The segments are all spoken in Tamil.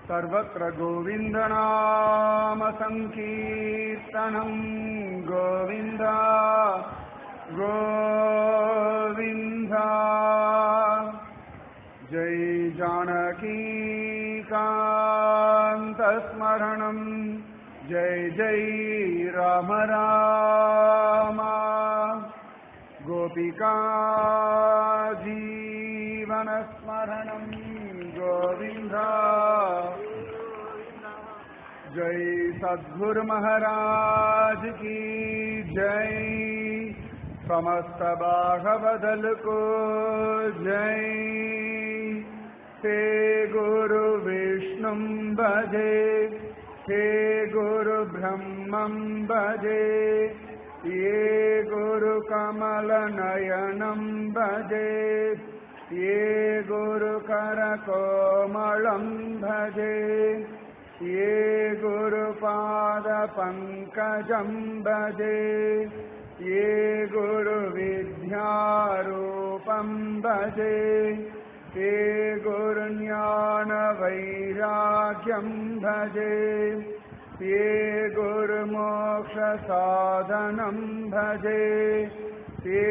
सर्वत्र गोविन्दनामसङ्कीर्तनम् गोविन्द गोविन्द जय जानकीकान्तस्मरणम् जय जय राम राम गोपिका जीवनस्मरणम् गोविन्द जय सद्गुरु महाराज की जय समस्त बाघबदल को जय हे गुरु विष्णु भजे हे गुरु ब्रह्मं भजे ये गुरु कमल नयनं भजे ये गुरु कर कोमलं भजे ये गुरुपाद पङ्कजं भजे ये गुरुविद्यारूपं भजे ये गुरुज्ञानवैराग्यं भजे ये गुरुमोक्षसाधनं भजे ये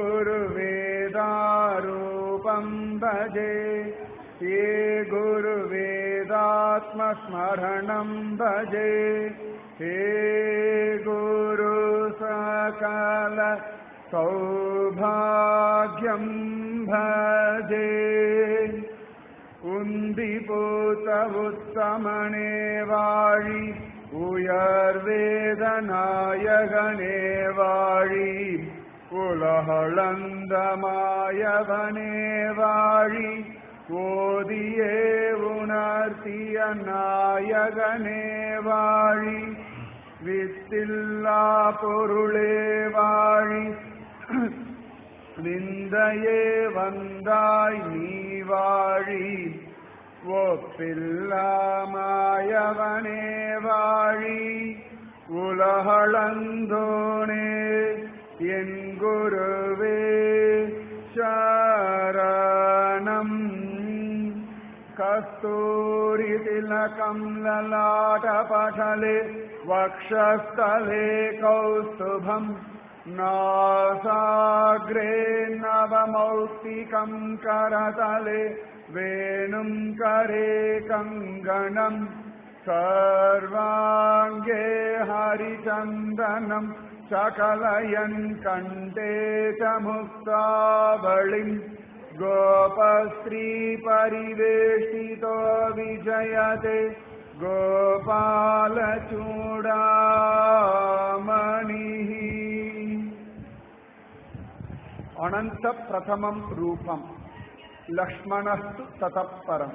गुरुवेदारूपं भजे ये गुरुवेदात्मस्मरणं भजे हे गुरु सकल सौभाग्यं भजे உந்திபூத்த உத்தமனே வாழி உயர்வேதநாயகனே வாழி உலகளந்தமாயவனே வாழி ஓதியே உணர்த்திய நாயகனே வாழி வித்தில்லா பொருளே வாழி விந்தையே வந்தாய் நீ வாழி ஒப்பில்லாமாயவனே வாழி உலகளந்தோனே என் குருவே சரணம் कस्तूरितिलकं ललाटपटले वक्षस्थले कौस्तुभम् नासाग्रे नवमौक्तिकं करतले वेणुं करे कङ्गणम् सर्वाङ्गे हरिचन्दनं सकलयन् कण्ठे च मुक्तावलिम् गोपस्त्रीपरिवेष्टितो विजयते गोपालचूडामणिः अनन्तप्रथमं रूपम् लक्ष्मणस्तु ततः परम्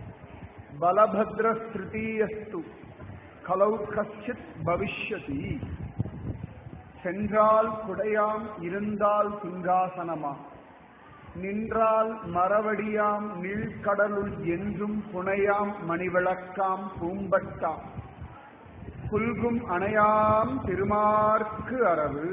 बलभद्रस्तृतीयस्तु कलौ कश्चित् भविष्यति சென்றால் குடையாம் இருந்தால் சிங்காசனமா நின்றால் மரவடியாம் நீழ்கடலுள் என்றும் புனையாம் மணிவிளக்காம் பூம்பட்டாம் புல்கும் அணையாம் திருமார்க்கு அரவு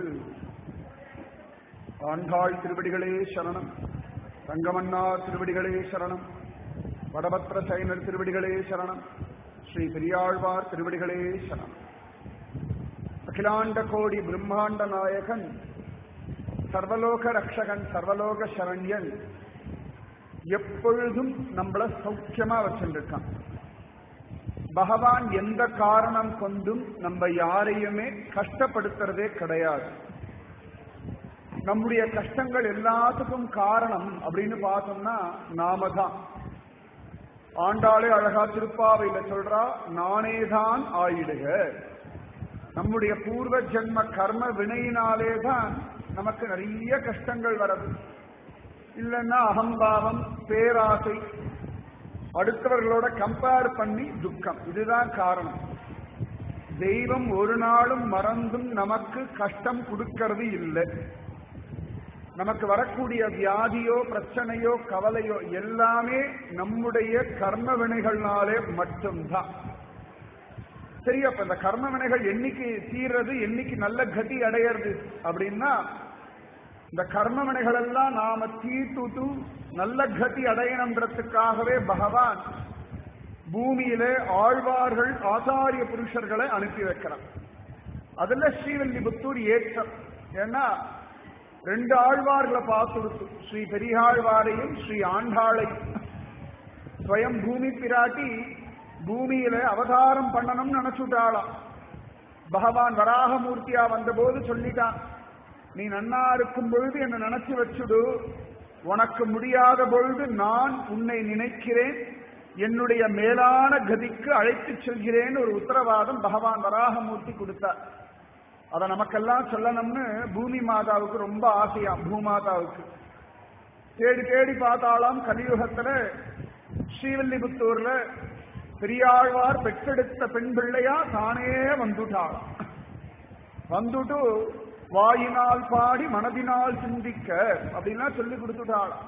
ஆண்டாள் திருவடிகளே சரணம் ரங்கமன்னார் திருவடிகளே சரணம் வடபத்திர சைனர் திருவடிகளே சரணம் ஸ்ரீ பெரியாழ்வார் திருவடிகளே சரணம் அகிலாண்ட கோடி பிரம்மாண்ட நாயகன் சர்வலோக ரக்ஷகன் சர்வலோக சரண்யன் எப்பொழுதும் நம்மள சௌக்கியமா வச்சுருக்கான் பகவான் எந்த காரணம் கொண்டும் நம்ம யாரையுமே கஷ்டப்படுத்துறதே கிடையாது நம்முடைய கஷ்டங்கள் எல்லாத்துக்கும் காரணம் அப்படின்னு பார்த்தோம்னா நாம தான் ஆண்டாளே அழகா திருப்பாவையில சொல்றா நானேதான் ஆயிடுக நம்முடைய பூர்வ ஜென்ம கர்ம வினையினாலே தான் நமக்கு நிறைய கஷ்டங்கள் வரது இல்லைன்னா அகம்பாவம் பேராசை அடுத்தவர்களோட கம்பேர் பண்ணி துக்கம் இதுதான் காரணம் தெய்வம் ஒரு நாளும் மறந்தும் நமக்கு கஷ்டம் கொடுக்கறது இல்லை நமக்கு வரக்கூடிய வியாதியோ பிரச்சனையோ கவலையோ எல்லாமே நம்முடைய கர்ம வினைகள்னாலே மட்டும்தான் சரி அப்ப இந்த கர்ம வினைகள் என்னைக்கு தீர்றது என்னைக்கு நல்ல கதி அடையிறது அப்படின்னா இந்த கர்ம வினைகள் எல்லாம் நாம தீட்டுட்டு நல்ல கதி அடையணுன்றதுக்காகவே பகவான் பூமியிலே ஆழ்வார்கள் ஆச்சாரிய புருஷர்களை அனுப்பி வைக்கிறான் அதுல ஸ்ரீவில்லிபுத்தூர் ஏற்றம் ஏன்னா ரெண்டு ஆழ்வார்களை பார்த்துடுத்து ஸ்ரீ பெரியாழ்வாரையும் ஸ்ரீ ஆண்டாளையும் ஸ்வயம் பூமி பிராட்டி பூமியில அவதாரம் பண்ணணும்னு நினைச்சுட்டாளாம் பகவான் வராகமூர்த்தியா வந்தபோது சொல்லிட்டான் நீ நன்னா இருக்கும் பொழுது என்னை நினைச்சு வச்சுடு உனக்கு முடியாத பொழுது நான் உன்னை நினைக்கிறேன் என்னுடைய மேலான கதிக்கு அழைத்துச் செல்கிறேன் ஒரு உத்தரவாதம் பகவான் வராகமூர்த்தி கொடுத்தார் அதை நமக்கெல்லாம் சொல்லணும்னு பூமி மாதாவுக்கு ரொம்ப ஆசையா பூமாதாவுக்கு தேடி தேடி பார்த்தாலாம் கலியுகத்துல ஸ்ரீவில்லிபுத்தூர்ல பெரியாழ்வார் பெற்றெடுத்த பெண் பிள்ளையா தானே வந்துட்டாளாம் வந்துட்டு வாயினால் பாடி மனதினால் சிந்திக்க அப்படின்னா சொல்லி கொடுத்துட்டாளாம்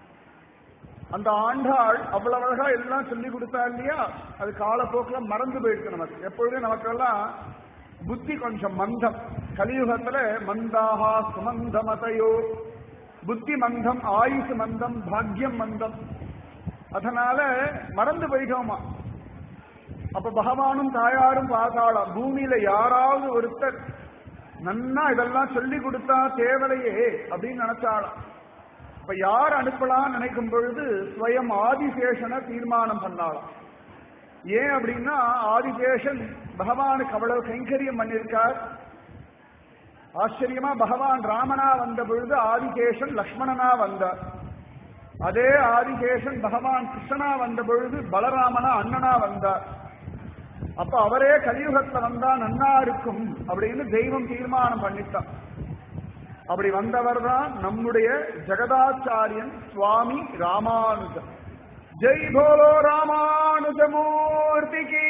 அந்த ஆண்டாள் அவ்வளவு அழகா எல்லாம் சொல்லி கொடுத்தா இல்லையா அது காலப்போக்கில் மறந்து போயிருக்கு நமக்கு எப்பொழுதும் நமக்கெல்லாம் புத்தி கொஞ்சம் மந்தம் கலியுகத்துல மந்தாகா சுமந்தமதையோ புத்தி மந்தம் ஆயுசு மந்தம் பாக்யம் மந்தம் அதனால மறந்து போயிட்டோமா அப்ப பகவானும் தாயாரும் பார்த்தாளாம் பூமியில யாராவது ஒருத்தர் நன்னா இதெல்லாம் சொல்லி கொடுத்தா தேவலையே அப்படின்னு நினைச்சாளாம் இப்ப யார் அனுப்பலாம் நினைக்கும் பொழுது ஸ்வயம் ஆதிசேஷனை தீர்மானம் பண்ணாளாம் ஏன் அப்படின்னா ஆதிசேஷன் பகவானுக்கு அவ்வளவு கைங்கரியம் பண்ணியிருக்கார் ஆச்சரியமா பகவான் ராமனா வந்த பொழுது ஆதிசேஷன் லக்ஷ்மணனா வந்தார் அதே ஆதிசேஷன் பகவான் கிருஷ்ணனா வந்த பொழுது பலராமனா அண்ணனா வந்தார் அப்ப அவரே கலியுகத்துல வந்தா நன்னா இருக்கும் அப்படின்னு தெய்வம் தீர்மானம் பண்ணிட்டான் அப்படி வந்தவர் தான் நம்முடைய ஜெகதாச்சாரியன் சுவாமி ராமானுஜன் ஜெய் போலோ ராமானுஜமூர்த்திக்கு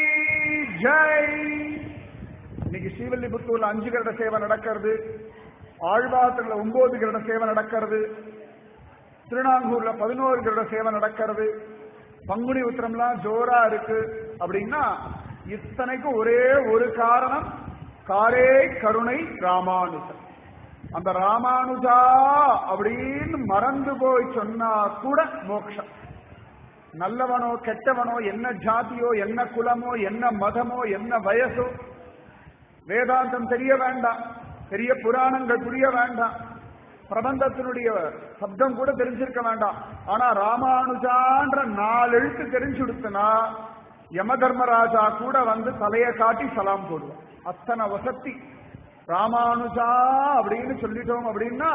ஜெய் இன்னைக்கு ஸ்ரீவில்லிபுத்தூர்ல அஞ்சு கருட சேவை நடக்கிறது ஆழ்வாத்துல ஒன்பது கருட சேவை நடக்கிறது திருநாங்கூர்ல பதினோரு கருட சேவை நடக்கிறது பங்குனி உத்திரம்லாம் ஜோரா இருக்கு அப்படின்னா இத்தனைக்கும் ஒரே ஒரு காரணம் காரே கருணை ராமானுஜன் அந்த ராமானுஜா அப்படின்னு மறந்து போய் சொன்னா கூட மோட்சம் நல்லவனோ கெட்டவனோ என்ன ஜாதியோ என்ன குலமோ என்ன மதமோ என்ன வயசோ வேதாந்தம் தெரிய வேண்டாம் பெரிய புராணங்கள் புரிய வேண்டாம் பிரபந்தத்தினுடைய சப்தம் கூட தெரிஞ்சிருக்க வேண்டாம் ஆனா ராமானுஜான்ற நாலு எழுத்து தெரிஞ்சு கொடுத்தனா யம தர்மராஜா கூட வந்து தலைய காட்டி சலாம் போடுவோம் அத்தனை வசத்தி ராமானுஜா அப்படின்னு சொல்லிட்டோம் அப்படின்னா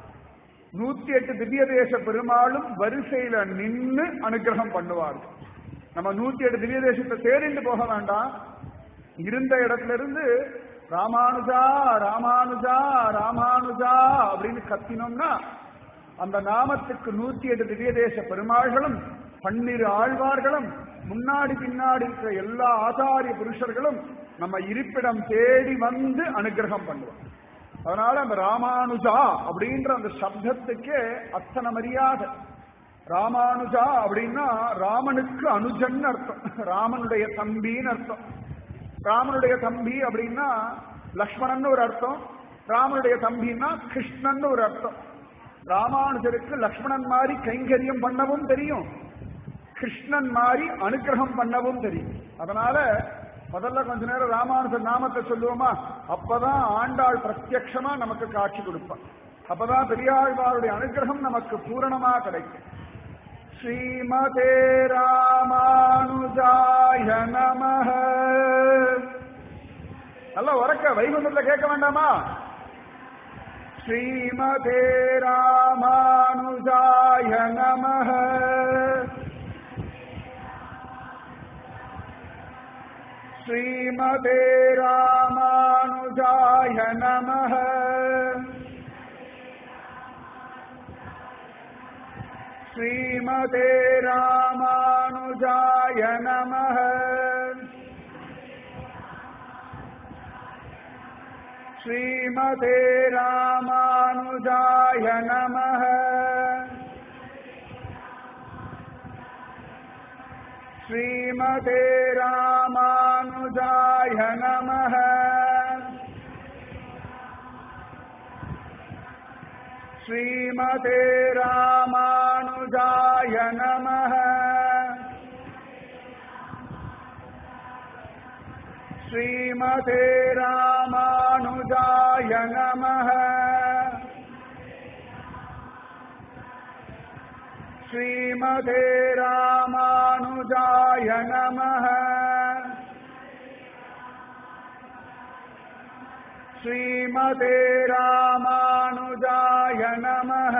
நூத்தி எட்டு திவ்ய தேச பெருமாளும் வரிசையில நின்னு அனுகிரகம் பண்ணுவார்கள் நம்ம நூத்தி எட்டு திவ்ய தேசத்தை தேடிண்டு போக வேண்டாம் இருந்த இடத்துல இருந்து ராமானுஜா ராமானுஜா ராமானுஜா அப்படின்னு கத்தினோம்னா அந்த நாமத்துக்கு நூத்தி எட்டு திவ்ய தேச பெருமாள்களும் பன்னிரு ஆழ்வார்களும் முன்னாடி பின்னாடி இருக்கிற எல்லா ஆச்சாரிய புருஷர்களும் நம்ம இருப்பிடம் தேடி வந்து அனுகிரகம் பண்ணுவோம் அதனால அந்த ராமானுஜா அப்படின்ற அந்த சப்தத்துக்கே அத்தனை மரியாதை ராமானுஜா அப்படின்னா ராமனுக்கு அனுஜன் அர்த்தம் ராமனுடைய தம்பின்னு அர்த்தம் ராமனுடைய தம்பி அப்படின்னா லக்ஷ்மணன் ஒரு அர்த்தம் ராமனுடைய தம்பின்னா கிருஷ்ணன் ஒரு அர்த்தம் ராமானுஜருக்கு லக்ஷ்மணன் மாதிரி கைங்கரியம் பண்ணவும் தெரியும் கிருஷ்ணன் மாதிரி அனுகிரகம் பண்ணவும் தெரியும் அதனால முதல்ல கொஞ்ச நேரம் ராமானுஜர் நாமத்தை சொல்லுவோமா அப்பதான் ஆண்டாள் பிரத்யக்ஷமா நமக்கு காட்சி கொடுப்பான் அப்பதான் பெரியாழ்வாருடைய அனுகிரகம் நமக்கு பூரணமா கிடைக்கும் ஸ்ரீமதே ராமானுஜாய நமஹ நல்லா உறக்க வைகுண்டத்துல கேட்க வேண்டாமா ஸ்ரீமதே ராமானுஜாய நமஹ श्रीमते रामानुजाय नमः श्रीमते रामानुजाय नमः श्रीमते रामानुजाय नमः श्रीमते रामानुजाय नमः श्रीमते रामानुजाय नमः श्रीमते रामानुजाय नमः श्रीमते रामानुजाय नमः श्रीमते रामानुजाय नमः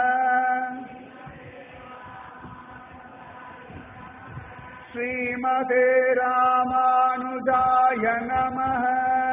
श्रीमते रामानुजाय नमः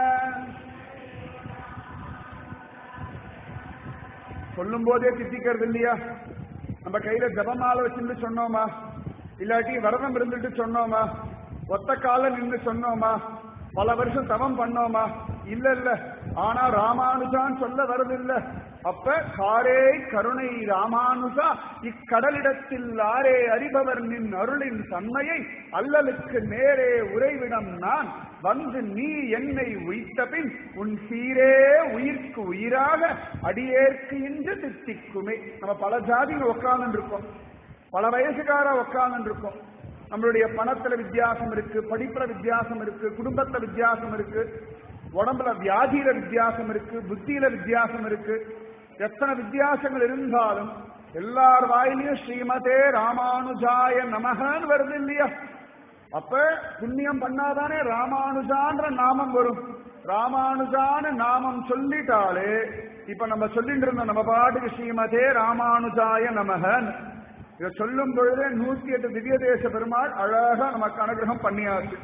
சொல்லும் போதே திட்டிக்கிறது இல்லையா நம்ம கையில ஜபமால வச்சுட்டு சொன்னோமா இல்லாட்டி விரதம் இருந்துட்டு சொன்னோமா ஒத்த கால நின்று சொன்னோமா பல வருஷம் தவம் பண்ணோமா இல்ல இல்ல ஆனா ராமானுஜான் சொல்ல வரதில்ல அப்ப காரே கருணை ராமானுஜா இக்கடலிடத்தில் ஆரே அறிபவர் நின் அருளின் தன்மையை அல்லலுக்கு நேரே உறைவிடம் நான் வந்து நீ என்னை உய்த்த பின் உன் சீரே உயிர்க்கு உயிராக அடியேற்கு இன்று தித்திக்குமே நம்ம பல ஜாதிகள் உட்கார்ந்து இருக்கோம் பல வயசுக்கார உட்கார்ந்து இருக்கோம் நம்மளுடைய பணத்துல வித்தியாசம் இருக்கு படிப்புல வித்தியாசம் இருக்கு குடும்பத்துல வித்தியாசம் இருக்கு உடம்புல வியாதியில வித்தியாசம் இருக்கு புத்தியில வித்தியாசம் இருக்கு எத்தனை வித்தியாசங்கள் இருந்தாலும் எல்லார் வாயிலையும் ஸ்ரீமதே ராமானுஜாய நமகன்னு வருது இல்லையா அப்ப புண்ணியம் பண்ணாதானே ராமானுஜான்ற நாமம் வரும் ராமானுஜான நாமம் சொல்லிட்டாலே இப்ப நம்ம சொல்லிட்டு இருந்தோம் நம்ம பாட்டுக்கு ஸ்ரீமதே ராமானுஜாய நமகன் இதை சொல்லும் பொழுதே நூத்தி எட்டு திவ்ய தேச பெருமாள் அழகா நமக்கு அனுகிரகம் பண்ணியாச்சு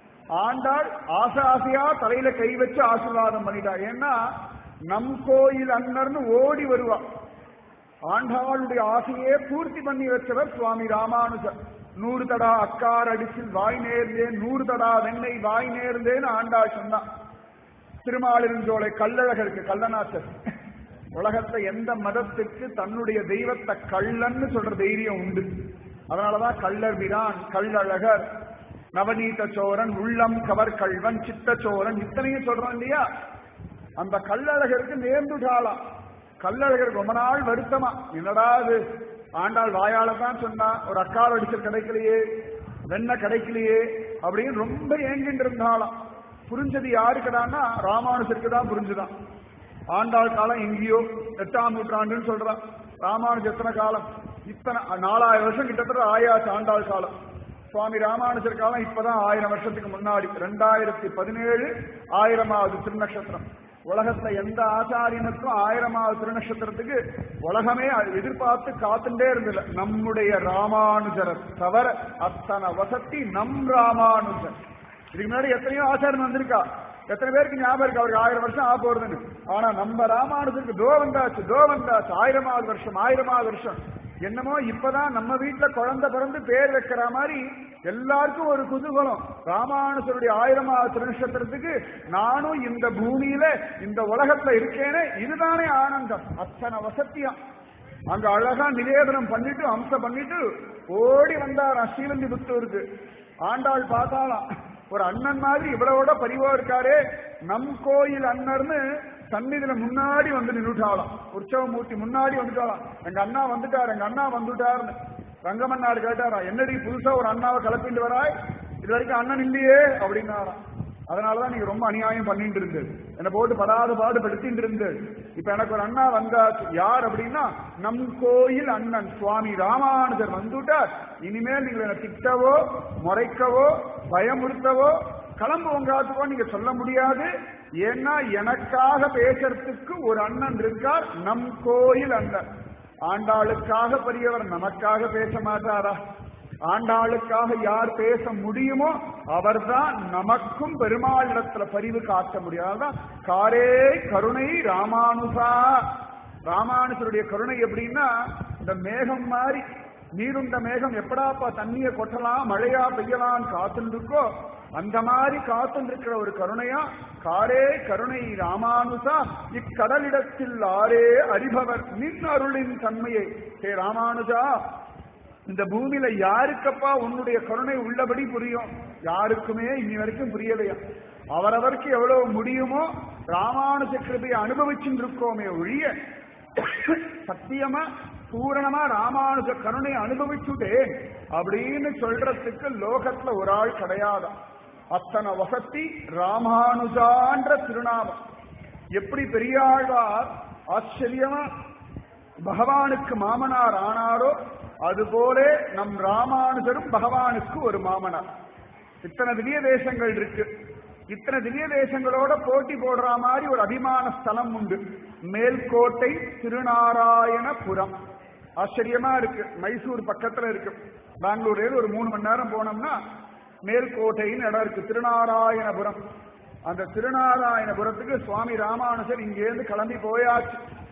ஆண்டாள் ஆசை ஆசையா தலையில கை வச்சு ஆசீர்வாதம் பண்ணிட்டா ஏன்னா நம் கோயில் அண்ணர்னு ஓடி வருவா ஆண்டாளுடைய ஆசையே பூர்த்தி பண்ணி வச்சவர் சுவாமி ராமானுஜர் நூறு தடா அக்கார் அடிச்சில் வாய் நேர்ந்தேன் நூறு தடா வெண்ணெய் வாய் நேர்ந்தேன்னு ஆண்டாள் சொன்னான் திருமாலிருஞ்சோலை கல்லழகருக்கு கள்ளநாச்சர் உலகத்தை எந்த மதத்துக்கு தன்னுடைய தெய்வத்தை கள்ளன்னு சொல்ற தைரியம் உண்டு அதனாலதான் கள்ளர் பிரான் கள்ளழகர் நவநீத சோரன் உள்ளம் கவர் கல்வன் சித்த சோரன் இத்தனையும் சொல்றோம் இல்லையா அந்த கள்ளழகருக்கு நேர்ந்துட்டாளாம் கள்ளழகர் ரொம்ப நாள் வருத்தமா என்னடா அது ஆண்டாள் வாயால தான் சொன்னா ஒரு அக்கால் அடிச்சல் கிடைக்கலையே வெண்ணெய் கிடைக்கலையே அப்படின்னு ரொம்ப ஏங்கிட்டு இருந்தாளாம் புரிஞ்சது யாருக்குடான்னா ராமானுஜருக்கு தான் புரிஞ்சுதான் ஆண்டாள் காலம் எங்கேயோ எட்டாம் நூற்றாண்டுன்னு சொல்றான் ராமானுஜர் எத்தனை காலம் இத்தனை நாலாயிரம் வருஷம் கிட்டத்தட்ட ஆயாச்சு ஆண்டாள் காலம் சுவாமி ராமானுஜர் காலம் இப்பதான் ஆயிரம் வருஷத்துக்கு முன்னாடி ரெண்டாயிரத்தி பதினேழு ஆயிரமாவது திருநக்ஷத்திரம் உலகத்துல எந்த ஆச்சாரியனுக்கும் ஆயிரமாவது திருநக்ஷத்திரத்துக்கு உலகமே எதிர்பார்த்து காத்துட்டே இருந்தில்ல நம்முடைய ராமானுஜரை தவிர அத்தனை வசதி நம் ராமானுஜர் இதுக்கு முன்னாடி எத்தனையோ ஆச்சாரியன் வந்திருக்கா எத்தனை பேருக்கு ஞாபகம் இருக்கு அவருக்கு ஆயிரம் வருஷம் ஆக போறதுன்னு ஆனா நம்ம ராமானுஜருக்கு தோ வந்தாச்சு தோ வந்தாச்சு ஆயிரமாவது வருஷம் ஆயிரமாவது வருஷம் என்னமோ இப்பதான் நம்ம வீட்டுல குழந்தை பிறந்து பேர் வைக்கிற மாதிரி எல்லாருக்கும் ஒரு குதூகலம் ராமானுஜருடைய ஆயிரமாவது திருநட்சத்திரத்துக்கு நானும் இந்த பூமியில இந்த உலகத்துல இருக்கேனே இதுதானே ஆனந்தம் அத்தனை வசத்தியம் அங்க அழகா நிவேதனம் பண்ணிட்டு அம்சம் பண்ணிட்டு ஓடி வந்தாராம் ஸ்ரீவல்லிபுத்தூருக்கு ஆண்டாள் பார்த்தாலாம் ஒரு அண்ணன் மாதிரி இவ்வளவோட பரிவா இருக்காரே நம் கோயில் அண்ணர்னு சந்நிதியில முன்னாடி வந்து நின்றுட்டாளாம் உற்சவமூர்த்தி முன்னாடி வந்துட்டாளாம் எங்க அண்ணா வந்துட்டார் எங்க அண்ணா வந்துட்டார்னு ரங்கமன்னார் கேட்டாரா என்னடி புதுசா ஒரு அண்ணாவை கலப்பிட்டு வராய் இது வரைக்கும் அண்ணன் இல்லையே அப்படின்னாராம் அதனாலதான் நீங்க ரொம்ப அநியாயம் பண்ணிட்டு இருந்தது என்னை போட்டு படாத பாடு படுத்திட்டு இருந்தது இப்ப எனக்கு ஒரு அண்ணா வந்தாச்சு யார் அப்படின்னா நம் கோயில் அண்ணன் சுவாமி ராமானுஜர் வந்துட்டார் இனிமேல் நீங்கள் என்னை திட்டவோ முறைக்கவோ பயமுறுத்தவோ கிளம்பு உங்காத்துக்கோ நீங்க சொல்ல முடியாது ஏன்னா எனக்காக பேசுறதுக்கு ஒரு அண்ணன் இருக்கார் நம் கோயில் அண்ணன் ஆண்டாளுக்காக பெரியவர் நமக்காக பேச மாட்டாரா ஆண்டாளுக்காக யார் பேச முடியுமோ அவர்தான் நமக்கும் பெருமாளிடத்துல பரிவு காட்ட முடியாதான் காரே கருணை ராமானுசா ராமானுஜருடைய கருணை எப்படின்னா இந்த மேகம் மாதிரி நீருண்ட மேகம் எப்படாப்பா தண்ணிய கொட்டலாம் மழையா பெய்யலாம் காத்துன்னு இருக்கோ அந்த மாதிரி காத்துன்னு இருக்கிற ஒரு கருணையா காரே கருணை ராமானுசா இக்கடலிடத்தில் ஆரே அறிபவர் நின் அருளின் தன்மையை ஹே ராமானுஜா இந்த பூமியில யாருக்கப்பா உன்னுடைய கருணை உள்ளபடி புரியும் யாருக்குமே இனி வரைக்கும் புரியலையா அவரவருக்கு எவ்வளவு முடியுமோ ராமானுஜ கிருபையை அனுபவிச்சுட்டு இருக்கோமே ஒழிய சத்தியமா பூரணமா ராமானுஜ கருணை அனுபவிச்சுட்டேன் அப்படின்னு சொல்றதுக்கு லோகத்துல ஒரு ஆள் கிடையாது அத்தனை வசத்தி ராமானுஜான்ற திருநாமம் எப்படி பெரியாழ்வார் ஆச்சரியமா பகவானுக்கு மாமனார் ஆனாரோ அதுபோல நம் ராமானுஜரும் பகவானுக்கு ஒரு மாமனார் இத்தனை திவ்ய தேசங்கள் இருக்கு இத்தனை திவ்ய தேசங்களோட போட்டி போடுற மாதிரி ஒரு அபிமான ஸ்தலம் உண்டு மேல்கோட்டை திருநாராயணபுரம் ஆச்சரியமா இருக்கு மைசூர் பக்கத்துல இருக்கு பெங்களூர்ல ஒரு மூணு மணி நேரம் போனோம்னா மேல்கோட்டைன்னு இடம் இருக்கு திருநாராயணபுரம் அந்த திருநாராயணபுரத்துக்கு சுவாமி ராமானுஜர் இங்கேருந்து கிளம்பி போயாச்சு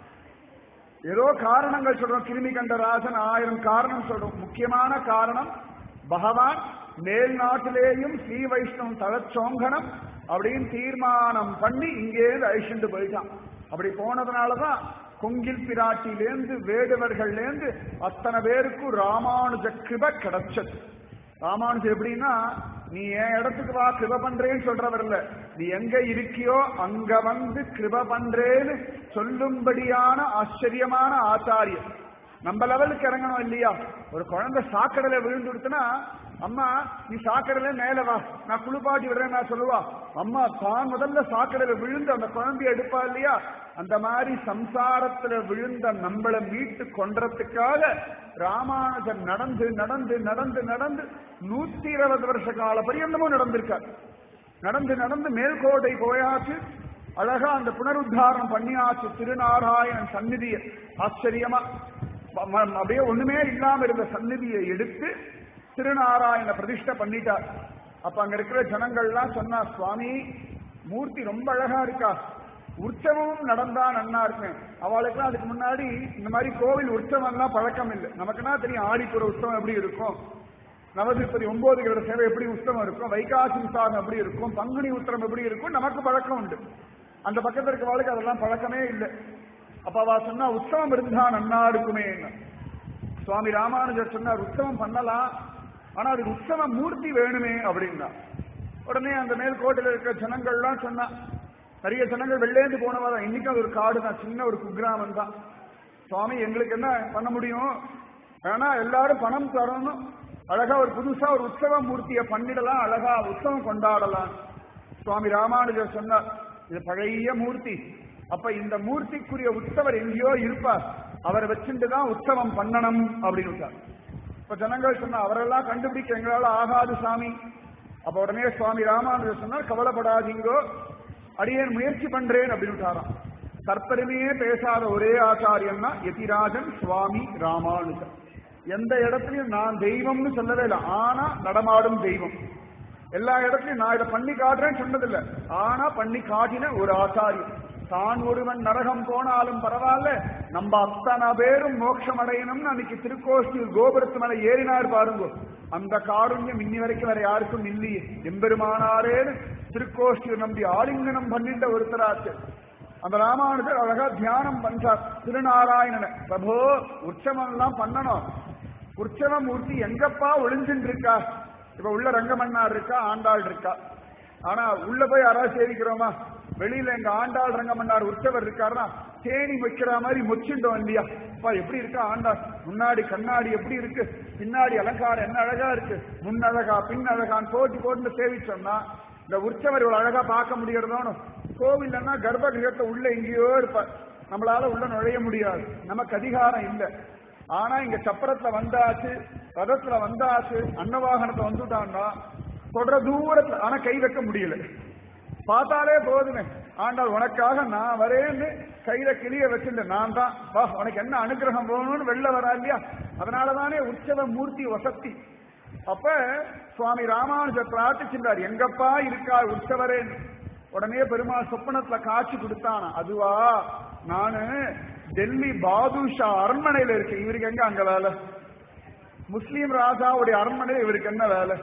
ஏதோ காரணங்கள் சொல்றோம் கிருமி கண்ட ராசன் ஆயிரம் காரணம் சொல்றோம் முக்கியமான காரணம் பகவான் மேல் நாட்டிலேயும் ஸ்ரீ வைஷ்ணவம் தலச்சோங்கனம் அப்படின்னு தீர்மானம் பண்ணி இங்கேருந்து அழிச்சுட்டு போயிட்டான் அப்படி போனதுனாலதான் கொங்கில் பிராட்டிலேந்து வேடுவர்கள்லேந்து அத்தனை பேருக்கும் ராமானுஜ கிருப கிடைச்சது ராமானுஜர் எப்படின்னா நீ என் இடத்துக்கு வா கிருப பண்றேன்னு சொல்றவர் இல்ல நீ எங்க இருக்கியோ அங்க வந்து கிருப பண்றேன்னு சொல்லும்படியான ஆச்சரியமான ஆச்சாரியர் நம்ம லெவலுக்கு இறங்கணும் இல்லையா ஒரு குழந்தை சாக்கடையில விழுந்துடுத்துனா அம்மா நீ சாக்கடையில மேல வா நான் குளிப்பாட்டி விடுறேன் நான் சொல்லுவா அம்மா தான் முதல்ல சாக்கடையில விழுந்து அந்த குழந்தைய எடுப்பா இல்லையா அந்த மாதிரி சம்சாரத்துல விழுந்த நம்மளை மீட்டு கொன்றதுக்காக ராமானுஜன் நடந்து நடந்து நடந்து நடந்து நூத்தி இருபது வருஷ கால பரியந்தமும் நடந்திருக்கார் நடந்து நடந்து மேல்கோட்டை போயாச்சு அழகா அந்த புனருத்தாரணம் பண்ணியாச்சு திருநாராயணன் சந்நிதியை ஆச்சரியமா ம- ம- அப்படியே ஒண்ணுமே இல்லாம இருந்த சந்நிதியை எடுத்து திருநாராயண பிரதிஷ்டை பண்ணிட்டார் அப்ப அங்க இருக்கிற ஜனங்கள்லாம் சொன்னா சுவாமி மூர்த்தி ரொம்ப அழகா இருக்கா உற்சவமும் நடந்தா நன்னா இருக்கேன் அவளுக்குலாம் அதுக்கு முன்னாடி இந்த மாதிரி கோவில் உற்சவம் எல்லாம் பழக்கம் இல்லை நமக்குன்னா தெரியும் ஆடிப்புற உற்சவம் எப்படி இருக்கும் நவதிருப்பதி ஒன்பது கிரக சேவை எப்படி உற்சவம் இருக்கும் வைகாசி விசாகம் எப்படி இருக்கும் பங்குனி உத்திரம் எப்படி இருக்கும் நமக்கு பழக்கம் உண்டு அந்த பக்கத்துல இருக்கவாளுக்கு அதெல்லாம் பழக்கமே இல்லை அப்ப அவ சொன்னா உற்சவம் இருந்தா நன்னா இருக்குமே சுவாமி ராமானுஜர் சொன்னார் உற்சவம் பண்ணலாம் ஆனா அதுக்கு உற்சவ மூர்த்தி வேணுமே அப்படின்னா உடனே அந்த மேல்கோட்டையில் இருக்கிற ஜனங்கள்லாம் சொன்னா நிறைய ஜனங்கள் வெள்ளேந்து போனவா தான் இன்னைக்கு அது ஒரு காடு தான் சின்ன ஒரு குக்கிராமம் தான் சுவாமி எங்களுக்கு என்ன பண்ண முடியும் ஆனா எல்லாரும் பணம் தரணும் அழகா ஒரு புதுசா ஒரு உற்சவ மூர்த்தியை பண்ணிடலாம் அழகா உற்சவம் கொண்டாடலாம் சுவாமி ராமானுஜர் சொன்னார் இது பழைய மூர்த்தி அப்ப இந்த மூர்த்திக்குரிய உற்சவர் எங்கேயோ இருப்பார் அவரை வச்சுட்டு தான் உற்சவம் பண்ணணும் அப்படின்னு விட்டார். இப்ப ஜனங்கள் சொன்னா அவரெல்லாம் கண்டுபிடிக்க எங்களால ஆகாது சாமி அப்ப உடனே சுவாமி ராமானுஜர் சொன்னார் கவலைப்படாதீங்கோ அடியேன் முயற்சி பண்றேன் அப்படின்னு விட்டாராம் தற்பெருமையே பேசாத ஒரே ஆச்சாரியன்னா யதிராஜன் சுவாமி ராமானுஜர் எந்த இடத்துலயும் நான் தெய்வம்னு சொல்லவே இல்லை ஆனா நடமாடும் தெய்வம் எல்லா இடத்துலயும் நான் இதை பண்ணி காட்டுறேன்னு சொன்னதில்ல ஆனா பண்ணி காட்டின ஒரு ஆச்சாரியன் தான் ஒருவன் நரகம் போனாலும் பரவாயில்ல நம்ம அத்தனை பேரும் மோட்சம் அடையணும்னு அன்னைக்கு திருக்கோஷ்டியில் கோபுரத்து மேல ஏறினார் பாருங்க அந்த காருண்யம் இன்னி வரைக்கும் வேற யாருக்கும் இல்லையே எம்பெருமானாரேன்னு திருக்கோஷ்டியில் நம்பி ஆலிங்கனம் பண்ணிட்ட ஒருத்தராச்சு அந்த ராமானுஜர் அழகா தியானம் பண்றார் திருநாராயணனை பிரபோ உற்சவம் எல்லாம் பண்ணணும் உற்சவ மூர்த்தி எங்கப்பா ஒளிஞ்சுட்டு இருக்கா இப்ப உள்ள ரங்கமன்னார் இருக்கா ஆண்டாள் இருக்கா ஆனா உள்ள போய் யாராவது சேவிக்கிறோமா வெளியில எங்க ஆண்டாள் ரங்கமன்னார் உற்சவர் இருக்காருன்னா தேனி வைக்கிற மாதிரி மொச்சுட்டோம் இல்லையா அப்பா எப்படி இருக்கா ஆண்டாள் முன்னாடி கண்ணாடி எப்படி இருக்கு பின்னாடி அலங்காரம் என்ன அழகா இருக்கு முன் அழகா பின் அழகான்னு போட்டி போட்டு சேவிச்சோம்னா இந்த உற்சவர் இவ்வளவு அழகா பார்க்க முடியறதோன்னு கோவில்லன்னா கர்ப்ப கிரகத்தை உள்ள எங்கேயோ இருப்பார் நம்மளால உள்ள நுழைய முடியாது நமக்கு அதிகாரம் இல்லை ஆனா இங்க சப்பரத்துல வந்தாச்சு ரதத்துல வந்தாச்சு அன்னவாகனத்தை வந்துட்டான்னா தொடர தூரத்துல ஆனா கை வைக்க முடியல பார்த்தாலே போதுமே ஆண்டாள் உனக்காக நான் வரேன்னு கையில கிளிய வச்சிருந்த நான் தான் வா உனக்கு என்ன அனுகிரகம் வேணும்னு வெளில வரா இல்லையா அதனாலதானே உற்சவ மூர்த்தி வசத்தி அப்ப சுவாமி ராமானுஜர் பிரார்த்திச்சிருந்தார் எங்கப்பா இருக்கா உற்சவரே உடனே பெருமாள் சொப்பனத்துல காட்சி கொடுத்தானா அதுவா நானு டெல்லி பாதுஷா அரண்மனையில இருக்கேன் இவருக்கு எங்க அங்க வேலை முஸ்லீம் ராஜாவுடைய அரண்மனையில் இவருக்கு என்ன வேலை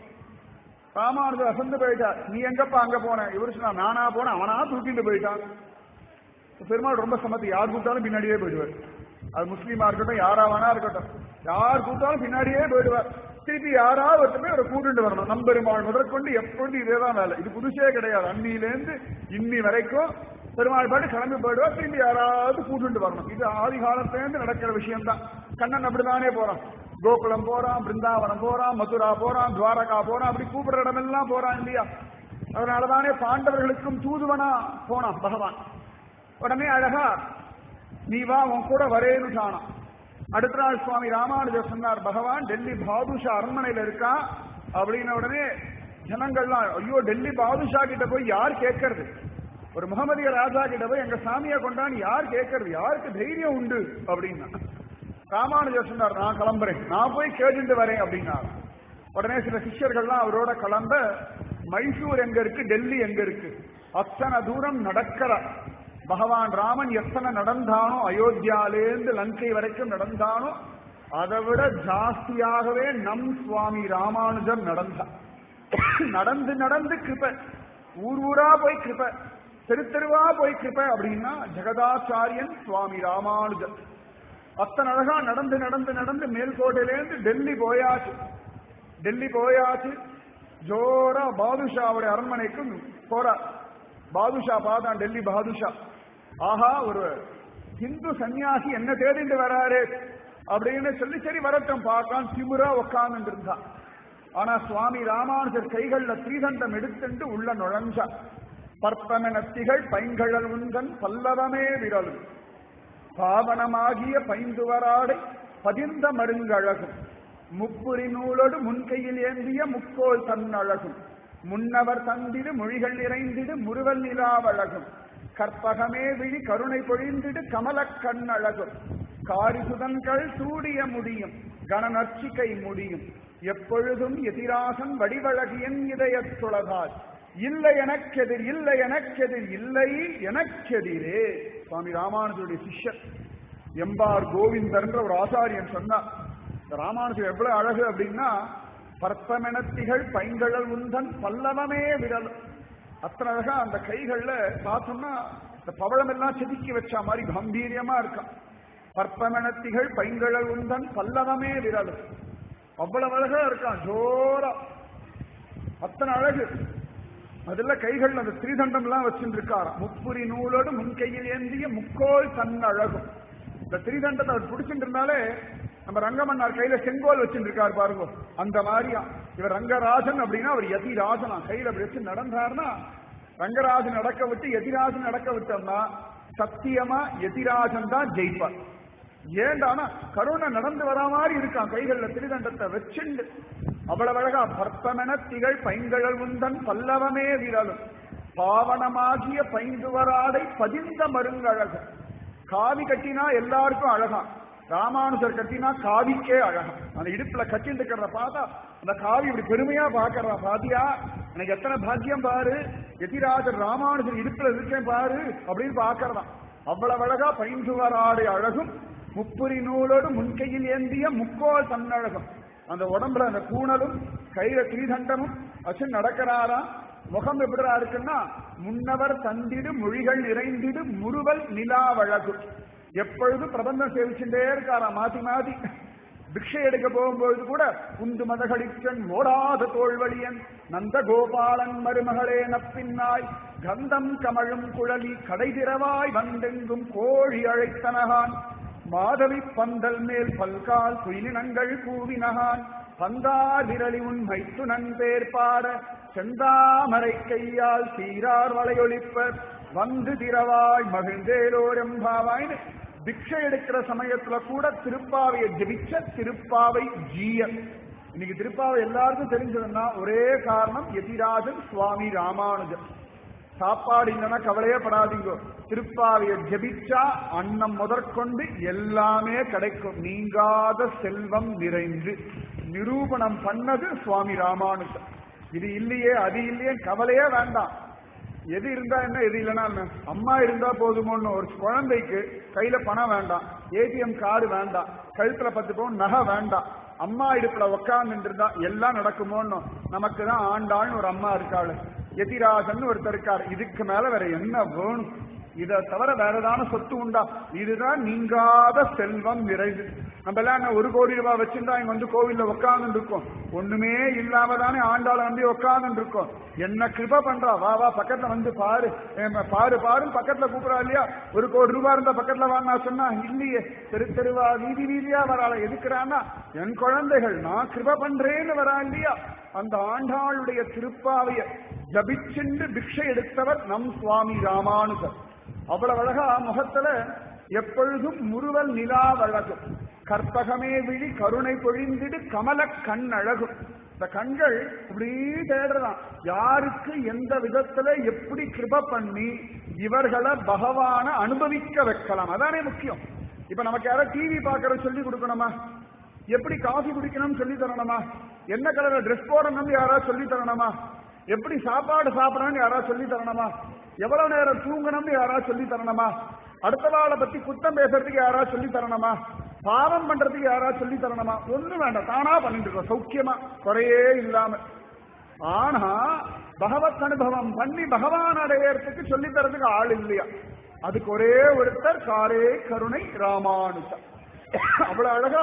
ராமானுஜர் அசந்து போயிட்டார் நீ எங்கப்பா அங்க போன இவரு சொன்னா நானா போன அவனா தூக்கிட்டு போயிட்டான் பெருமாள் ரொம்ப சமத்து யார் கூப்பிட்டாலும் பின்னாடியே போயிடுவார் அது முஸ்லீமா இருக்கட்டும் யாரா வேணா இருக்கட்டும் யார் கூப்பிட்டாலும் பின்னாடியே போயிடுவார் திருப்பி யாராவது ஒருத்தமே ஒரு கூட்டுட்டு வரணும் நம்பெருமாள் முதற்கொண்டு எப்பொழுது இதேதான் வேலை இது புதுசே கிடையாது அன்னியிலேருந்து இன்னி வரைக்கும் பெருமாள் பாட்டு கிளம்பி போயிடுவா திரும்பி யாராவது கூட்டுட்டு வரணும் இது ஆதி காலத்திலேருந்து நடக்கிற விஷயம் தான் கண்ணன் அப்படிதானே போறான் கோகுலம் போறான் பிருந்தாவனம் போறான் மதுரா போறான் துவாரகா போறான் அப்படி கூப்பிடுற இடமெல்லாம் போறான் இல்லையா அதனாலதானே பாண்டவர்களுக்கும் தூதுவனா போனான் பகவான் உடனே அழகா நீ வா உன் கூட வரேன்னு சொன்னான் அடுத்த நாள் சுவாமி ராமானுஜர் சொன்னார் பகவான் டெல்லி பாதுஷா அரண்மனையில இருக்கா அப்படின்ன உடனே ஜனங்கள்லாம் ஐயோ டெல்லி பாதுஷா கிட்ட போய் யார் கேட்கறது ஒரு முகமதிய ராஜா கிட்ட போய் எங்க சாமியை கொண்டான்னு யார் கேட்கறது யாருக்கு தைரியம் உண்டு அப்படின்னா ராமானுஜர் சொன்னார் நான் கிளம்புறேன் நான் போய் கேட்டுட்டு வரேன் அப்படின்னார் உடனே சில சிஷ்யர்கள்லாம் அவரோட கிளம்ப மைசூர் எங்க இருக்கு டெல்லி எங்க இருக்கு அத்தனை தூரம் நடக்கிற பகவான் ராமன் எத்தனை நடந்தானோ அயோத்தியாலேருந்து லங்கை வரைக்கும் நடந்தானோ அதை விட ஜாஸ்தியாகவே நம் சுவாமி ராமானுஜர் நடந்தார் நடந்து நடந்து கிருப ஊர் ஊரா போய் கிருப தெரு தெருவா போய் கிருப அப்படின்னா ஜெகதாச்சாரியன் சுவாமி ராமானுஜர் அத்தனை அழகா நடந்து நடந்து நடந்து மேல்கோட்டையிலேருந்து டெல்லி போயாச்சு டெல்லி போயாச்சு ஜோரா பாதுஷாவுடைய அரண்மனைக்கும் போறார் பாதுஷா பாதான் டெல்லி பாதுஷா ஆஹா ஒரு இந்து சன்னியாசி என்ன தேடிட்டு வராரு அப்படின்னு சொல்லி சரி வரட்டும் பார்க்கலாம் திமுறா உட்கார்ந்து இருந்தான் ஆனா சுவாமி ராமானுஜர் கைகள்ல ஸ்ரீதண்டம் எடுத்துட்டு உள்ள நுழைஞ்சா பற்பமெனத்திகள் பைங்கழல் உந்தன் பல்லவமே விரலும் பாவனமாகிய பைந்துவராடை பதிந்த மருங்கழகும் முப்புரி நூலோடு முன்கையில் ஏந்திய முக்கோல் தன்னழகும் முன்னவர் தந்திடு மொழிகள் நிறைந்திடு முறுவல் நிலாவழகும் கற்பகமே விழி கருணை பொழிந்திடு கமலக் கண்ணழகும் காரிசுதன்கள் சூடிய முடியும் கணநர்ச்சிகை முடியும் எப்பொழுதும் எதிராசன் வடிவழகியன் இதயத் துளகால் இல்லை எனக்கெதிர் இல்லை எனக்கெதிர் இல்லை எனக்கெதிரே சுவாமி ராமானுஜருடைய சிஷ்யர் எம்பார் கோவிந்தர்ன்ற ஒரு ஆசாரியன் சொன்னார் இந்த ராமானுஜர் எவ்வளவு அழகு அப்படின்னா பற்பமெனத்திகள் பைங்கழல் உந்தன் பல்லவமே விரல் அத்தனை அழகா அந்த கைகள்ல பார்த்தோம்னா இந்த பவளம் எல்லாம் செதுக்கி வச்ச மாதிரி கம்பீரியமா இருக்கான் பற்பமெனத்திகள் பைங்கழல் உந்தன் பல்லவமே விரல் அவ்வளவு அழகா இருக்கான் ஜோரா அத்தனை அழகு அதுல கைகள் அந்த ஸ்ரீதண்டம் எல்லாம் வச்சுட்டு இருக்காரு முப்புரி நூலோடு முன்கையில் ஏந்திய முக்கோல் தன் அழகும் இந்த திரிதண்டத்தை அவர் பிடிச்சிட்டு இருந்தாலே நம்ம ரங்கமன்னார் கையில செங்கோல் வச்சுட்டு இருக்காரு பாருங்க அந்த மாதிரியா இவர் ரங்கராஜன் அப்படின்னா அவர் யதிராஜனா கையில அப்படி வச்சு நடந்தாருன்னா ரங்கராஜன் நடக்க விட்டு எதிராஜன் நடக்க விட்டோம்னா சத்தியமா எதிராஜன் தான் ஜெயிப்பார் ஏண்டானா கருணை நடந்து வரா மாதிரி இருக்கான் கைகள்ல திருதண்டத்தை வச்சுண்டு அவ்வளவு அழகா பற்பமென திகழ் பைங்கழல் உந்தன் பல்லவமே விரலும் பாவனமாகிய பைந்துவராடை பதிந்த மருங்கழகு காவி கட்டினா எல்லாருக்கும் அழகான் ராமானுஜர் கட்டினா காவிக்கே அழகான் அந்த இடுப்புல கட்டிட்டு இருக்கிறத பார்த்தா அந்த காவி இப்படி பெருமையா பாக்குறா பாத்தியா எனக்கு எத்தனை பாக்கியம் பாரு எதிராஜர் ராமானுஜர் இடுப்புல இருக்கேன் பாரு அப்படின்னு பாக்குறதான் அவ்வளவு அழகா பைந்துவராடை அழகும் முப்புரி நூலோடு முன்கையில் ஏந்திய முக்கோல் தன்னழகம் அந்த உடம்புல அந்த கூணலும் கையில திரிதண்டமும் வச்சு நடக்கிறாரா முகம் எப்படிடா இருக்குன்னா முன்னவர் தந்திடு மொழிகள் நிறைந்திடு முறுவல் நிலாவழகு எப்பொழுது பிரபந்தம் சேவிச்சுட்டே இருக்காரா மாத்தி மாத்தி பிக்ஷை எடுக்க போகும்போது கூட உந்து மதகளிச்சன் ஓடாத தோல்வழியன் நந்த கோபாலன் மருமகளே நப்பின்னாய் கந்தம் கமழும் குழலி கடைதிரவாய் வந்தெங்கும் கோழி அழைத்தனகான் மாதவி பந்தல் மேல் பல்கால் குயிலினங்கள் கூவினகான் பந்தார் விரலி உண்மை துணன் பேர் பாட செந்தாமரை கையால் சீரார் வளையொலிப்பர் வந்து திரவாய் மகிழ்ந்தேலோர் எம்பாவாய்னு பிக்ஷை எடுக்கிற சமயத்துல கூட திருப்பாவையை ஜெபிச்ச திருப்பாவை ஜீயன் இன்னைக்கு திருப்பாவை எல்லாருக்கும் தெரிஞ்சதுன்னா ஒரே காரணம் எதிராஜன் சுவாமி ராமானுஜன் சாப்பாடு இல்லைன்னா கவலையே படாதீங்க திருப்பாவைய ஜெபிச்சா அன்னம் முதற்கொண்டு எல்லாமே கிடைக்கும் நீங்காத செல்வம் நிறைந்து நிரூபணம் பண்ணது சுவாமி ராமானுஜன் இது இல்லையே அது இல்லையே கவலையே வேண்டாம் எது இருந்தா என்ன எது இல்லைன்னா என்ன அம்மா இருந்தா போதுமோன்னு ஒரு குழந்தைக்கு கையில பணம் வேண்டாம் ஏடிஎம் கார்டு வேண்டாம் கழுத்துல பத்து பவுன் நகை வேண்டாம் அம்மா இடுப்புல உக்காந்து இருந்தா எல்லாம் நடக்குமோன்னு நமக்கு தான் ஆண்டாள்னு ஒரு அம்மா இருக்காள் எதிராஜன் ஒருத்தர் இருக்கார் இதுக்கு மேல வேற என்ன வேணும் இதை தவிர வேற ஏதான சொத்து உண்டா இதுதான் நீங்காத செல்வம் நிறைவு நம்ம எல்லாம் என்ன ஒரு கோடி ரூபாய் வச்சிருந்தா இங்க வந்து கோவில்ல உட்கார்ந்து இருக்கோம் ஒண்ணுமே இல்லாம தானே ஆண்டாள நம்பி உட்கார்ந்து இருக்கோம் என்ன கிருப பண்றா வா வா பக்கத்துல வந்து பாரு ஏம்மா, பாரு பாருன்னு பக்கத்துல கூப்பிடா இல்லையா ஒரு கோடி ரூபாய் இருந்தா பக்கத்துல வாங்க சொன்னா இல்லையே தெரு தெருவா வீதி வீதியா வராள எதுக்குறான்னா என் குழந்தைகள் நான் கிருப பண்றேன்னு வரா இல்லையா அந்த ஆண்டாளுடைய திருப்பாவைய ஜபிச்சென்று பிக்ஷை எடுத்தவர் நம் சுவாமி ராமானுஜர் அவ்வளவு அழகா முகத்துல எப்பொழுதும் முறுவல் நிலாவழகும் கற்பகமே விழி கருணை பொழிந்திடு கமல கண் அழகும் இந்த கண்கள் இப்படி தேடுறதாம் யாருக்கு எந்த விதத்துல எப்படி கிருப பண்ணி இவர்களை பகவான அனுபவிக்க வைக்கலாம் அதானே முக்கியம் இப்ப நமக்கு யாராவது டிவி பார்க்கறது சொல்லி கொடுக்கணுமா எப்படி காஃபி குடிக்கணும்னு சொல்லி தரணுமா என்ன கலர்ல ட்ரெஸ் போடணும்னு யாராவது சொல்லி தரணுமா எப்படி சாப்பாடு சாப்பிடணும்னு யாராவது சொல்லி தரணுமா எவ்வளவு நேரம் தூங்கணும்னு யாராவது சொல்லி தரணுமா அடுத்த வாழை பத்தி குத்தம் பேசுறதுக்கு யாராவது சொல்லி தரணுமா பாவம் பண்றதுக்கு யாராவது சொல்லி தரணுமா ஒண்ணும் வேண்டாம் தானா பண்ணிட்டு இருக்கோம் சௌக்கியமா குறையே இல்லாம ஆனா பகவத் அனுபவம் பண்ணி பகவான் அடையறதுக்கு சொல்லி தரதுக்கு ஆள் இல்லையா அதுக்கு ஒரே ஒருத்தர் காரே கருணை ராமானுஜா அவ்வளவு அழகா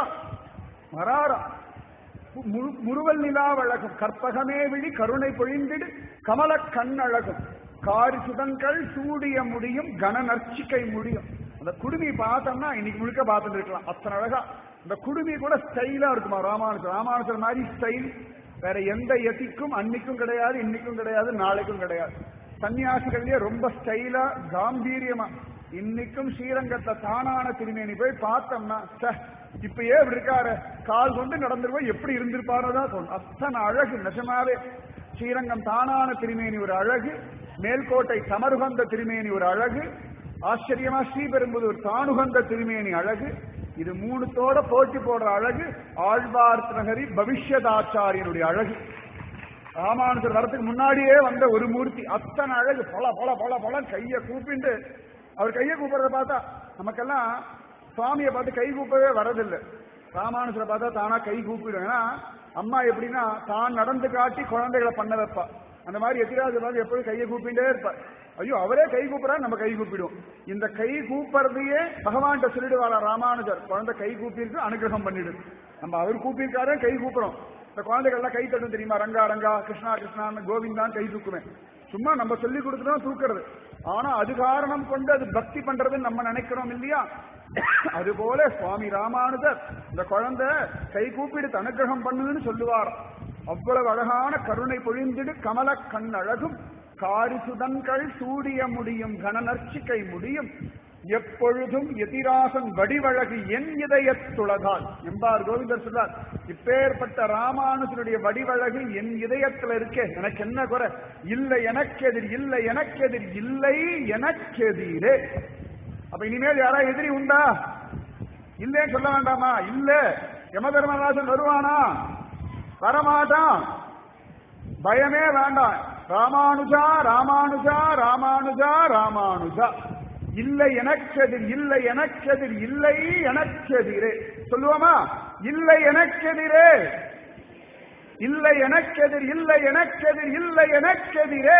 வராரா முழு- முறுவல் நிலா வழகம் கற்பகமே விழி கருணை பொழிந்திடு கமல கண் அழகும் காரி சுதங்கள் சூடிய முடியும் கன நர்ச்சிக்கை முடியும் அந்த குடுமி பார்த்தோம்னா இன்னைக்கு முழுக்க பார்த்துட்டு இருக்கலாம் அத்தனை அழகா இந்த குடுமி கூட ஸ்டைலா இருக்குமா ராமானுஜர் ராமானுஜர் மாதிரி ஸ்டைல் வேற எந்த எத்திக்கும் அன்னைக்கும் கிடையாது இன்னைக்கும் கிடையாது நாளைக்கும் கிடையாது சன்னியாசிகள்லயே ரொம்ப ஸ்டைலா காம்பீரியமா இன்னைக்கும் ஸ்ரீரங்கத்தை தானான திருமேனி போய் பார்த்தோம்னா ச்சே, இப்பயே இப்படி இருக்காரு கால் கொண்டு நடந்துருவோம் எப்படி இருந்திருப்பாரோதான் தோணும் அத்தனை அழகு நிஜமாவே ஸ்ரீரங்கம் தானான திருமேனி ஒரு அழகு மேல்கோட்டை சமருகந்த திருமேனி ஒரு அழகு ஆச்சரியமா ஸ்ரீபெரும்புதூர் தானுகந்த திருமேனி அழகு இது மூணுத்தோட போட்டி போடுற அழகு ஆழ்வார் நகரி பவிஷ்யதாச்சாரியனுடைய அழகு ராமானுஜர் வரதுக்கு முன்னாடியே வந்த ஒரு மூர்த்தி அத்தனை அழகு பொல பொல பொல பொல கைய கூப்பிண்டு அவர் கைய கூப்பிடுறத பார்த்தா நமக்கெல்லாம் சுவாமியை பார்த்து கை கூப்பவே வரதில்லை ராமானுஜரை பார்த்தா தானா கை கூப்பிடும் ஏன்னா அம்மா எப்படின்னா தான் நடந்து காட்டி குழந்தைகளை பண்ண வைப்பா அந்த மாதிரி எதிராஜ பார்த்து எப்போதும் கையை கூப்பிட்டே இருப்பார் ஐயோ அவரே கை கூப்பிடா நம்ம கை கூப்பிடுவோம் இந்த கை கூப்பிடுறதையே பகவான்கிட்ட சொல்லிடுவாரா ராமானுஜர் குழந்தை கை கூப்பிருக்கு அனுகிரகம் பண்ணிடு நம்ம அவர் கூப்பியிருக்காரே கை கூப்பிடும் இந்த குழந்தைகள்லாம் கை தட்டும் தெரியுமா ரங்கா ரங்கா கிருஷ்ணா கிருஷ்ணான்னு கோவிந்தான் கை தூக்குவேன் சும்மா நம்ம சொல்லி கொடுத்துதான் தூக்குறது ஆனா அது காரணம் கொண்டு அது பக்தி பண்றதுன்னு நம்ம நினைக்கிறோம் இல்லையா அதுபோல சுவாமி ராமானுஜர் இந்த குழந்தை கை கூப்பிடு அனுகிரகம் பண்ணுன்னு சொல்லுவார் அவ்வளவு அழகான கருணை பொழிந்திடு கமல கண் அழகும் காரிசுதன்கள் சூடிய முடியும் கனநர்ச்சிக்கை முடியும் எப்பொழுதும் எதிராசன் வடிவழகு என் இதயத்துளதால் எம்பார் கோவிந்தர் சொல்றார் இப்பேற்பட்ட ராமானுஜனுடைய வடிவழகு என் இதயத்துல இருக்கே எனக்கு என்ன குறை இல்லை எனக்கெதிர் இல்லை எனக்கெதிர் இல்லை எனக்கெதிரே அப்ப இனிமேல் யாரா எதிரி உண்டா இல்லேன்னு சொல்ல வேண்டாமா இல்ல யம தர்மராஜன் வருவானா வரமாட்டான் பயமே வேண்டாம் ராமானுஜா ராமானுஜா ராமானுஜா ராமானுஜா இல்லை எனக்கெதிர் இல்லை எனக்கெதிர் இல்லை எனக்கெதிரே சொல்லுவோமா இல்லை எனக்கெதிரே இல்லை எனக்கெதிர் இல்லை எனக்கெதிர் இல்லை எனக்கெதிரே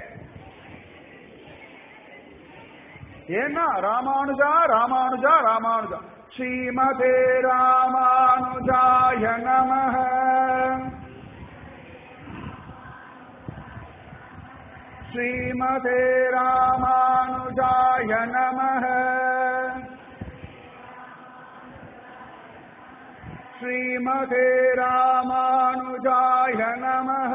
ஏன்னா ராமானுஜா ராமானுஜா ராமானுஜா ஸ்ரீமதே ராமானுஜாய நமः ஸ்ரீமதே ராமானுஜாய நமः ஸ்ரீமதே ராமானுஜாய நமः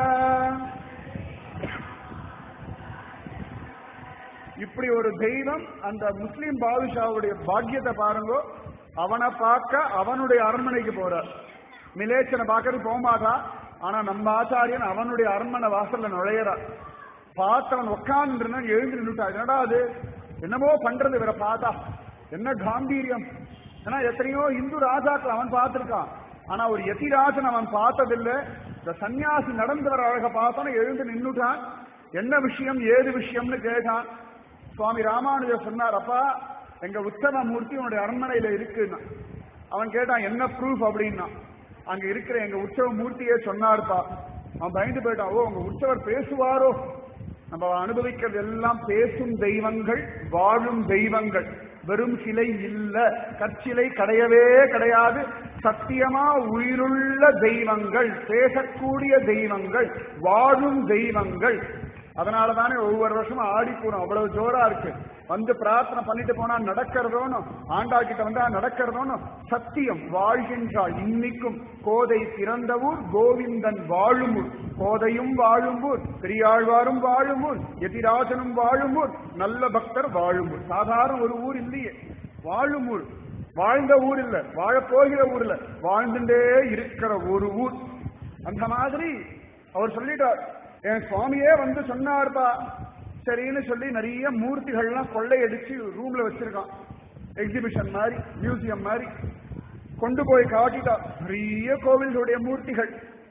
இப்படி ஒரு தெய்வம் அந்த முஸ்லிம் பாதுஷாவுடைய பாக்கியத்தை பாருங்க அவனை பார்க்க அவனுடைய அரண்மனைக்கு போறார் மிலேச்சனை பார்க்கறது போக மாட்டா ஆனா நம்ம ஆச்சாரியன் அவனுடைய அரண்மனை வாசல்ல நுழையறார் பார்த்தவன் உட்கார்ந்து எழுந்து நின்றுட்டா என்னடா அது என்னமோ பண்றது இவரை பார்த்தா என்ன காம்பீரியம் ஏன்னா எத்தனையோ இந்து ராஜாக்கள் அவன் பார்த்திருக்கான் ஆனா ஒரு யதிராஜன் அவன் பார்த்ததில்லை இந்த சன்னியாசி நடந்து வர அழக பார்த்தான எழுந்து நின்னுட்டான் என்ன விஷயம் ஏது விஷயம்னு கேட்டான் சுவாமி ராமானுஜர் சொன்னார் அப்பா எங்க உத்தம மூர்த்தி உன்னுடைய அரண்மனையில இருக்குன்னா அவன் கேட்டான் என்ன ப்ரூஃப் அப்படின்னா அங்க இருக்கிற எங்க உற்சவ மூர்த்தியே சொன்னார்ப்பா அவன் பயந்து போயிட்டான் ஓ உங்க உற்சவர் பேசுவாரோ நம்ம அனுபவிக்கிறது எல்லாம் பேசும் தெய்வங்கள் வாழும் தெய்வங்கள் வெறும் சிலை இல்ல கற்சிலை கிடையவே கிடையாது சத்தியமா உயிருள்ள தெய்வங்கள் பேசக்கூடிய தெய்வங்கள் வாழும் தெய்வங்கள் அதனால தானே ஒவ்வொரு வருஷமும் ஆடி போறோம் அவ்வளவு ஜோரா இருக்கு வந்து பிரார்த்தனை பண்ணிட்டு போனா நடக்கிறதோன்னு ஆண்டா கிட்ட வந்தா நடக்கிறதோன்னு சத்தியம் வாழ்கின்றாள் இன்னைக்கும் கோதை பிறந்த ஊர் கோவிந்தன் வாழும் ஊர் கோதையும் வாழும் ஊர் பெரியாழ்வாரும் வாழும் ஊர் எதிராஜனும் வாழும் ஊர் நல்ல பக்தர் வாழும் ஊர் சாதாரண ஒரு ஊர் இல்லையே வாழும் ஊர் வாழ்ந்த ஊர் இல்ல வாழப்போகிற ஊர் இல்ல வாழ்ந்துட்டே இருக்கிற ஒரு ஊர் அந்த மாதிரி அவர் சொல்லிட்டார் என் சுவாமியே வந்து சொன்னார்பா சரின்னு சொல்லி நிறைய மூர்த்திகள்லாம் கொள்ளையடிச்சு ரூம்ல வச்சிருக்கான் எக்ஸிபிஷன் மாதிரி மியூசியம் மாதிரி கொண்டு போய் காட்டிட்டா நிறைய கோவில்களுடைய மூர்த்திகள்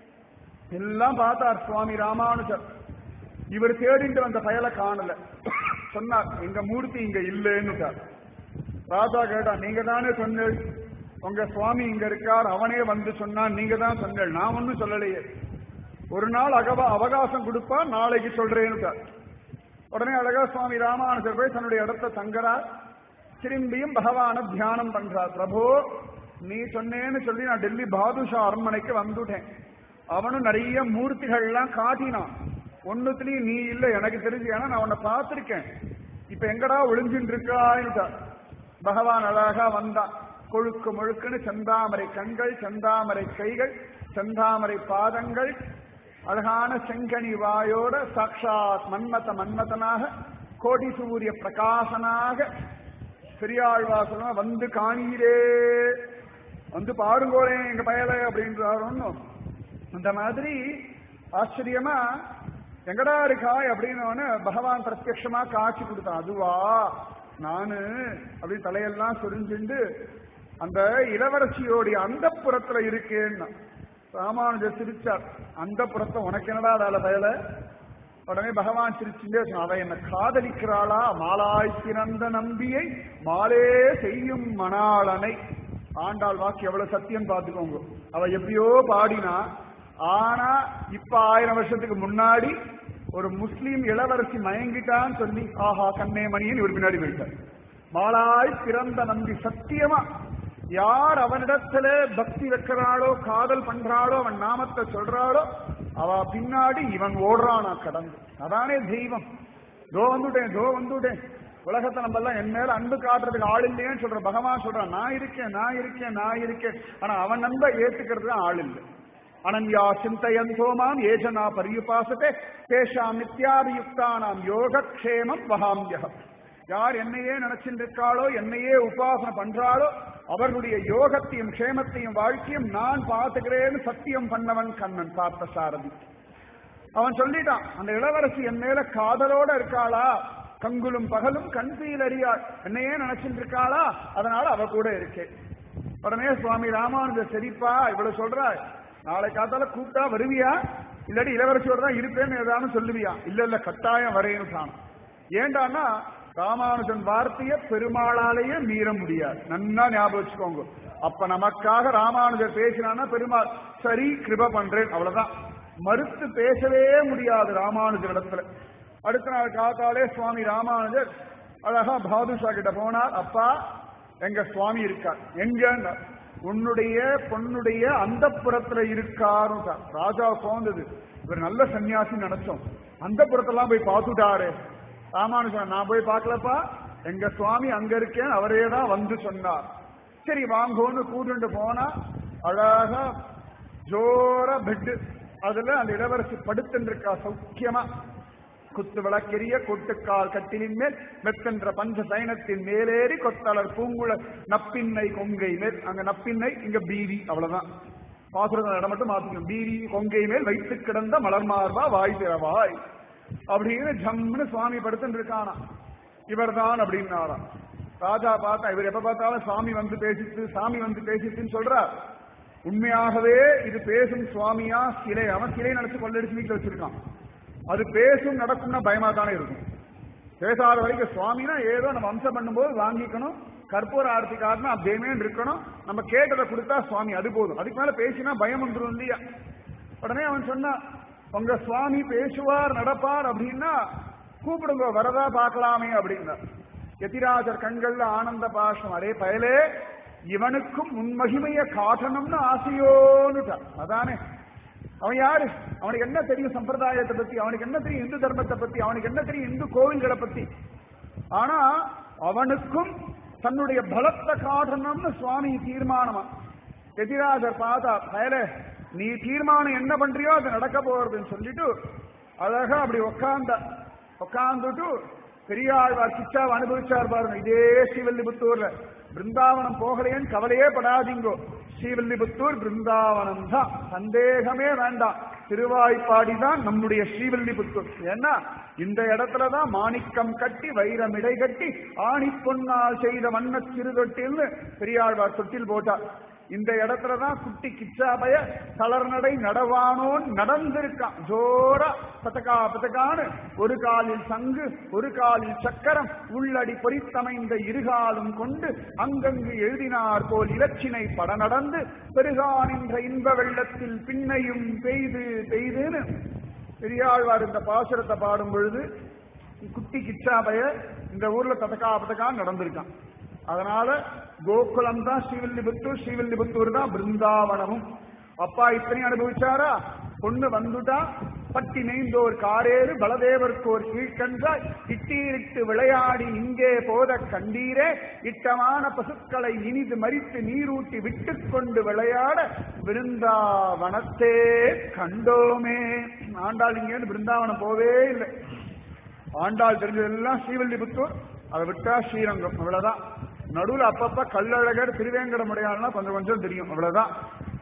எல்லாம் பார்த்தார் சுவாமி ராமானுஜர் இவர் தேடிட்டு வந்த பயலை காணல சொன்னார் எங்க மூர்த்தி இங்க இல்லைன்னுட்டார் ராஜா கேட்டா நீங்க தானே சொன்னீள் உங்க சுவாமி இங்க இருக்கார் அவனே வந்து சொன்னான் நீங்க தான் சொன்னீள் நான் ஒன்னும் சொல்லலையே ஒரு நாள் அகவா அவகாசம் கொடுப்பா நாளைக்கு சொல்றேன்னு உடனே அழகா சுவாமி ராமானுஜர் போய் தன்னுடைய இடத்த தங்குறார் திரும்பியும் பகவான தியானம் பண்றார் பிரபு நீ சொன்னேன்னு சொல்லி நான் டெல்லி பாதுஷா அரண்மனைக்கு வந்துட்டேன் அவனும் நிறைய மூர்த்திகள்லாம் காட்டினான் ஒன்னுத்துலயும் நீ இல்ல எனக்கு தெரிஞ்சு ஏன்னா நான் உன்னை பார்த்திருக்கேன் இப்ப எங்கடா ஒளிஞ்சுட்டு இருக்கான்னு பகவான் அழகா வந்தான் கொழுக்கு முழுக்குன்னு செந்தாமரை கண்கள் செந்தாமரை கைகள் செந்தாமரை பாதங்கள் அழகான செங்கனி வாயோட சாட்சாத் மன்மத மன்மதனாக கோடி சூரிய பிரகாசனாக பெரியாழ்வாசனம் வந்து காணீரே வந்து பாருங்கோளே எங்க பயல அப்படின்றாரு ஒன்னும் அந்த மாதிரி ஆச்சரியமா எங்கடா இருக்காய் அப்படின்னு பகவான் பிரத்யட்சமா காட்சி கொடுத்தான் அதுவா நானு அப்படின்னு தலையெல்லாம் சொரிஞ்சுண்டு அந்த இளவரசியோடைய அந்த புறத்துல இருக்கேன்னா ராமானுஜர் சிரிச்சார் அந்த புறத்தை உனக்கு என்னடா வேலை பயல உடனே பகவான் சிரிச்சுட்டே சொன்னான் அவ என்ன காதலிக்கிறாளா மாலாய் பிறந்த நம்பியை மாலே செய்யும் மணாளனை ஆண்டாள் வாக்கு எவ்வளவு சத்தியம் பார்த்துக்கோங்க அவ எப்படியோ பாடினா ஆனா இப்ப ஆயிரம் வருஷத்துக்கு முன்னாடி ஒரு முஸ்லீம் இளவரசி மயங்கிட்டான்னு சொல்லி ஆஹா கண்ணே மணியன் இவர் பின்னாடி போயிட்டார் மாலாய் பிறந்த நம்பி சத்தியமா யார் அவனிடத்துல பக்தி வைக்கிறாளோ காதல் பண்றாளோ அவன் நாமத்தை சொல்றாளோ அவ பின்னாடி இவன் ஓடுறானா கடந்து அதானே தெய்வம் தோ வந்துட்டேன் தோ வந்துட்டேன் உலகத்தை நம்ம எல்லாம் என் மேல அன்பு காட்டுறதுக்கு ஆள் இல்லையேன்னு சொல்ற பகவான் சொல்றான் நான் இருக்கேன் நான் இருக்கேன் நான் இருக்கேன் ஆனா அவன் நம்ப ஏத்துக்கிறதுக்கு ஆள் இல்லை அனன்யா சிந்தையந்தோ மாம் ஏஜனா பரியுபாசத்தே தேஷாம் நித்யாபியுக்தானாம் யோகக்ஷேமம் வகாமியகம் யார் என்னையே நினைச்சிட்டு இருக்காளோ என்னையே உபாசனை பண்றாளோ அவர்களுடைய யோகத்தையும் க்ஷேமத்தையும் வாழ்க்கையும் நான் பார்த்துக்கிறேன்னு சத்தியம் பண்ணவன் கண்ணன் பார்த்த சாரதி அவன் சொல்லிட்டான் அந்த இளவரசி என் மேல காதலோட இருக்காளா கங்குலும் பகலும் கண்பீல் அறியாள் என்னையே நினைச்சிட்டு இருக்காளா அதனால அவ கூட இருக்கேன் உடனே சுவாமி ராமானுஜர் சரிப்பா இவ்வளவு சொல்றா நாளை காத்தால கூப்பிட்டா வருவியா இல்லாட்டி இளவரசியோட தான் இருப்பேன்னு ஏதாவது சொல்லுவியா இல்ல இல்ல கட்டாயம் வரேன்னு ஏண்டான்னா ராமானுஜன் வார்த்தைய பெருமாளாலேயே மீற முடியாது நன்னா ஞாபகம் வச்சுக்கோங்க அப்ப நமக்காக ராமானுஜர் பேசினான்னா பெருமாள் சரி கிருப பண்றேன் அவ்வளவுதான் மறுத்து பேசவே முடியாது ராமானுஜர் இடத்துல அடுத்த நாள் காத்தாலே சுவாமி ராமானுஜர் அழகா பாதுஷா கிட்ட போனார் அப்பா எங்க சுவாமி இருக்கார் எங்க உன்னுடைய பொண்ணுடைய அந்த புறத்துல இருக்காரு ராஜா போந்தது இவர் நல்ல சன்னியாசி நினைச்சோம் அந்த புறத்தெல்லாம் போய் பார்த்துட்டாரு ராமானுஜன் நான் போய் பார்க்கலப்பா எங்க சுவாமி அங்க இருக்கேன் அவரே தான் வந்து சொன்னார் சரி வாங்கோன்னு கூட்டுண்டு போனா அழகா ஜோர பெட்டு அதுல அந்த இளவரசி படுத்துட்டு இருக்கா சௌக்கியமா குத்து விளக்கெரிய கொட்டுக்கால் கட்டிலின் மேல் மெத்தென்ற பஞ்ச சைனத்தின் மேலேறி கொத்தலர் பூங்குழ நப்பின்னை கொங்கை மேல் அங்க நப்பின்னை இங்க பீவி அவ்வளவுதான் பாசுரங்கள் இடம் மட்டும் மாத்திக்கணும் பீவி கொங்கை மேல் வைத்து கிடந்த மலர் மார்பா வாய் திறவாய் அப்படின்னு ஜம்னு சுவாமி படுத்துட்டு இருக்கானா இவர் தான் அப்படின்னாராம் ராஜா பார்த்தா இவர் எப்ப பார்த்தாலும் சாமி வந்து பேசிட்டு சாமி வந்து பேசிட்டுன்னு சொல்றார் உண்மையாகவே இது பேசும் சுவாமியா சிலை அவன் சிலை நினைச்சு கொள்ளடிச்சு வீட்டுல வச்சிருக்கான் அது பேசும் நடக்கும்னா பயமா தானே இருக்கும் பேசாத வரைக்கும் சுவாமினா ஏதோ நம்ம வம்சம் பண்ணும்போது வாங்கிக்கணும் கற்பூர ஆரத்தி காரணம் அப்படியே இருக்கணும் நம்ம கேட்டதை கொடுத்தா சுவாமி அது போதும் அதுக்கு மேல பேசினா பயம் வந்துடும் இல்லையா உடனே அவன் சொன்னான் உங்க சுவாமி பேசுவார் நடப்பார் அப்படின்னா கூப்பிடுங்க வரதா பார்க்கலாமே அப்படின்னா எதிராஜர் கண்கள்ல ஆனந்த பாஷம் அரே பயலே இவனுக்கும் உன்மகிமைய காட்டணும்னு ஆசையோன்னுட்டான் அதானே அவன் யாரு அவனுக்கு என்ன தெரியும் சம்பிரதாயத்தை பத்தி அவனுக்கு என்ன தெரியும் இந்து தர்மத்தை பத்தி அவனுக்கு என்ன தெரியும் இந்து கோவில்களை பத்தி ஆனா அவனுக்கும் தன்னுடைய பலத்தை காட்டணும்னு சுவாமி தீர்மானமா எதிராஜர் பார்த்தா பயல நீ தீர்மானம் என்ன பண்றியோ அது நடக்க போறதுன்னு சொல்லிட்டு அழகா அப்படி உக்காந்த உக்காந்துட்டு பெரியாழ்வார் கிச்சாவை அனுபவிச்சார் பாருங்க இதே ஸ்ரீவில்லிபுத்தூர்ல பிருந்தாவனம் போகலையேன்னு கவலையே படாதீங்கோ ஸ்ரீவில்லிபுத்தூர் பிருந்தாவனம் தான் சந்தேகமே வேண்டாம் திருவாய்ப்பாடி தான் நம்முடைய ஸ்ரீவில்லிபுத்தூர் ஏன்னா இந்த இடத்துலதான் மாணிக்கம் கட்டி வைரமிடை கட்டி ஆணி பொன்னால் செய்த வண்ண சிறுதொட்டில்னு பெரியாழ்வார் தொட்டில் போட்டார் இந்த இடத்துலதான் குட்டி கிச்சாபய தளர்நடை நடவானோன் நடந்திருக்கான் ஜோரா பதக்கா பதக்கான்னு ஒரு காலில் சங்கு ஒரு காலில் சக்கரம் உள்ளடி பொறித்தமைந்த இருகாலும் கொண்டு அங்கங்கு எழுதினார் போல் இலச்சினை பட நடந்து பெருகானின்ற இன்ப வெள்ளத்தில் பின்னையும் பெய்து பெய்துன்னு பெரியாழ்வார் இந்த பாசுரத்தை பாடும் பொழுது குட்டி கிச்சாபய இந்த ஊர்ல பதக்கா பதக்கா நடந்திருக்கான் அதனால கோகுலம் தான் ஸ்ரீவில்லிபுத்தூர் ஸ்ரீவில்லிபுத்தூர் தான் பிருந்தாவனமும் அப்பா இத்தனையும் அனுபவிச்சாரா பொண்ணு வந்துட்டா பட்டி நெய்ந்தோர் காரேறு பலதேவர்க்கோர் கீழ்கன்றாய் இட்டீரிட்டு விளையாடி இங்கே போத கண்டீரே இட்டமான பசுக்களை இனிது மறித்து நீரூட்டி விட்டு கொண்டு விளையாட பிருந்தாவனத்தே கண்டோமே ஆண்டாள் இங்கேருந்து பிருந்தாவனம் போவே இல்லை ஆண்டாள் தெரிஞ்சதெல்லாம் ஸ்ரீவில்லிபுத்தூர் அதை விட்டா ஸ்ரீரங்கம் அவ்வளவுதான் நடுவுல அப்பப்ப கல்லழகர் திருவேங்கடமுடையாள்னா கொஞ்சம் கொஞ்சம் தெரியும் அவ்வளவுதான்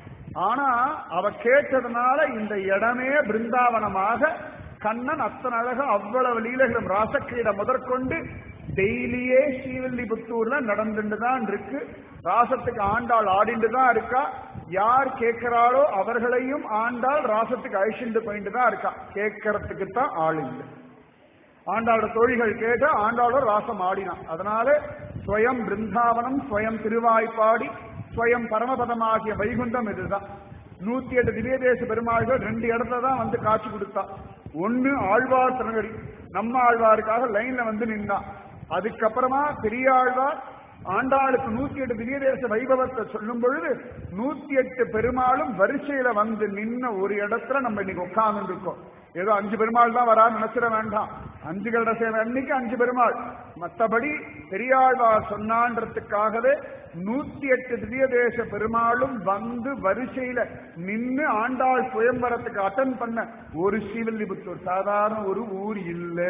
ஆனா அவ கேட்டதுனால இந்த இடமே பிருந்தாவனமாக கண்ணன் அத்தனை அழக அவ்வளவு லீலைகளும் ராசக்கிரீட முதற்கொண்டு டெய்லியே ஸ்ரீவில்லிபுத்தூர்ல நடந்துட்டு தான் இருக்கு ராசத்துக்கு ஆண்டாள் ஆடிண்டு தான் இருக்கா யார் கேட்கிறாளோ அவர்களையும் ஆண்டாள் ராசத்துக்கு அழிச்சுண்டு போயிட்டு தான் இருக்கா கேட்கறதுக்கு தான் ஆள் இல்லை ஆண்டாளோட தோழிகள் கேட்டு ஆண்டாளோட ராசம் ஆடினான் அதனால ஸ்வயம் பிருந்தாவனம் ஸ்வயம் திருவாய்ப்பாடி ஸ்வயம் பரமபதமாகிய வைகுண்டம் இதுதான் நூத்தி எட்டு திவ்யதேச பெருமாள்கள் ரெண்டு இடத்துல தான் வந்து காட்சி கொடுத்தா ஒன்னு ஆழ்வார் திருநகரி நம்ம ஆழ்வாருக்காக லைன்ல வந்து நின்னான் அதுக்கப்புறமா பெரியாழ்வார் ஆண்டாளுக்கு நூத்தி எட்டு திவ்யதேச வைபவத்தை சொல்லும் பொழுது நூத்தி எட்டு பெருமாளும் வரிசையில வந்து நின்ன ஒரு இடத்துல நம்ம இன்னைக்கு உட்கார்ந்து இருக்கோம் ஏதோ அஞ்சு பெருமாள் தான் வரா நினைச்சிட வேண்டாம் அஞ்சு கருட சேவை அன்னைக்கு அஞ்சு பெருமாள் மற்றபடி பெரியாழ்வார் சொன்னான்றதுக்காகவே நூத்தி எட்டு திவ்ய தேச பெருமாளும் வந்து வரிசையில நின்னு ஆண்டாள் சுயம்பரத்துக்கு அட்டன் பண்ண ஒரு ஸ்ரீவில்லிபுத்தூர் சாதாரண ஒரு ஊர் இல்ல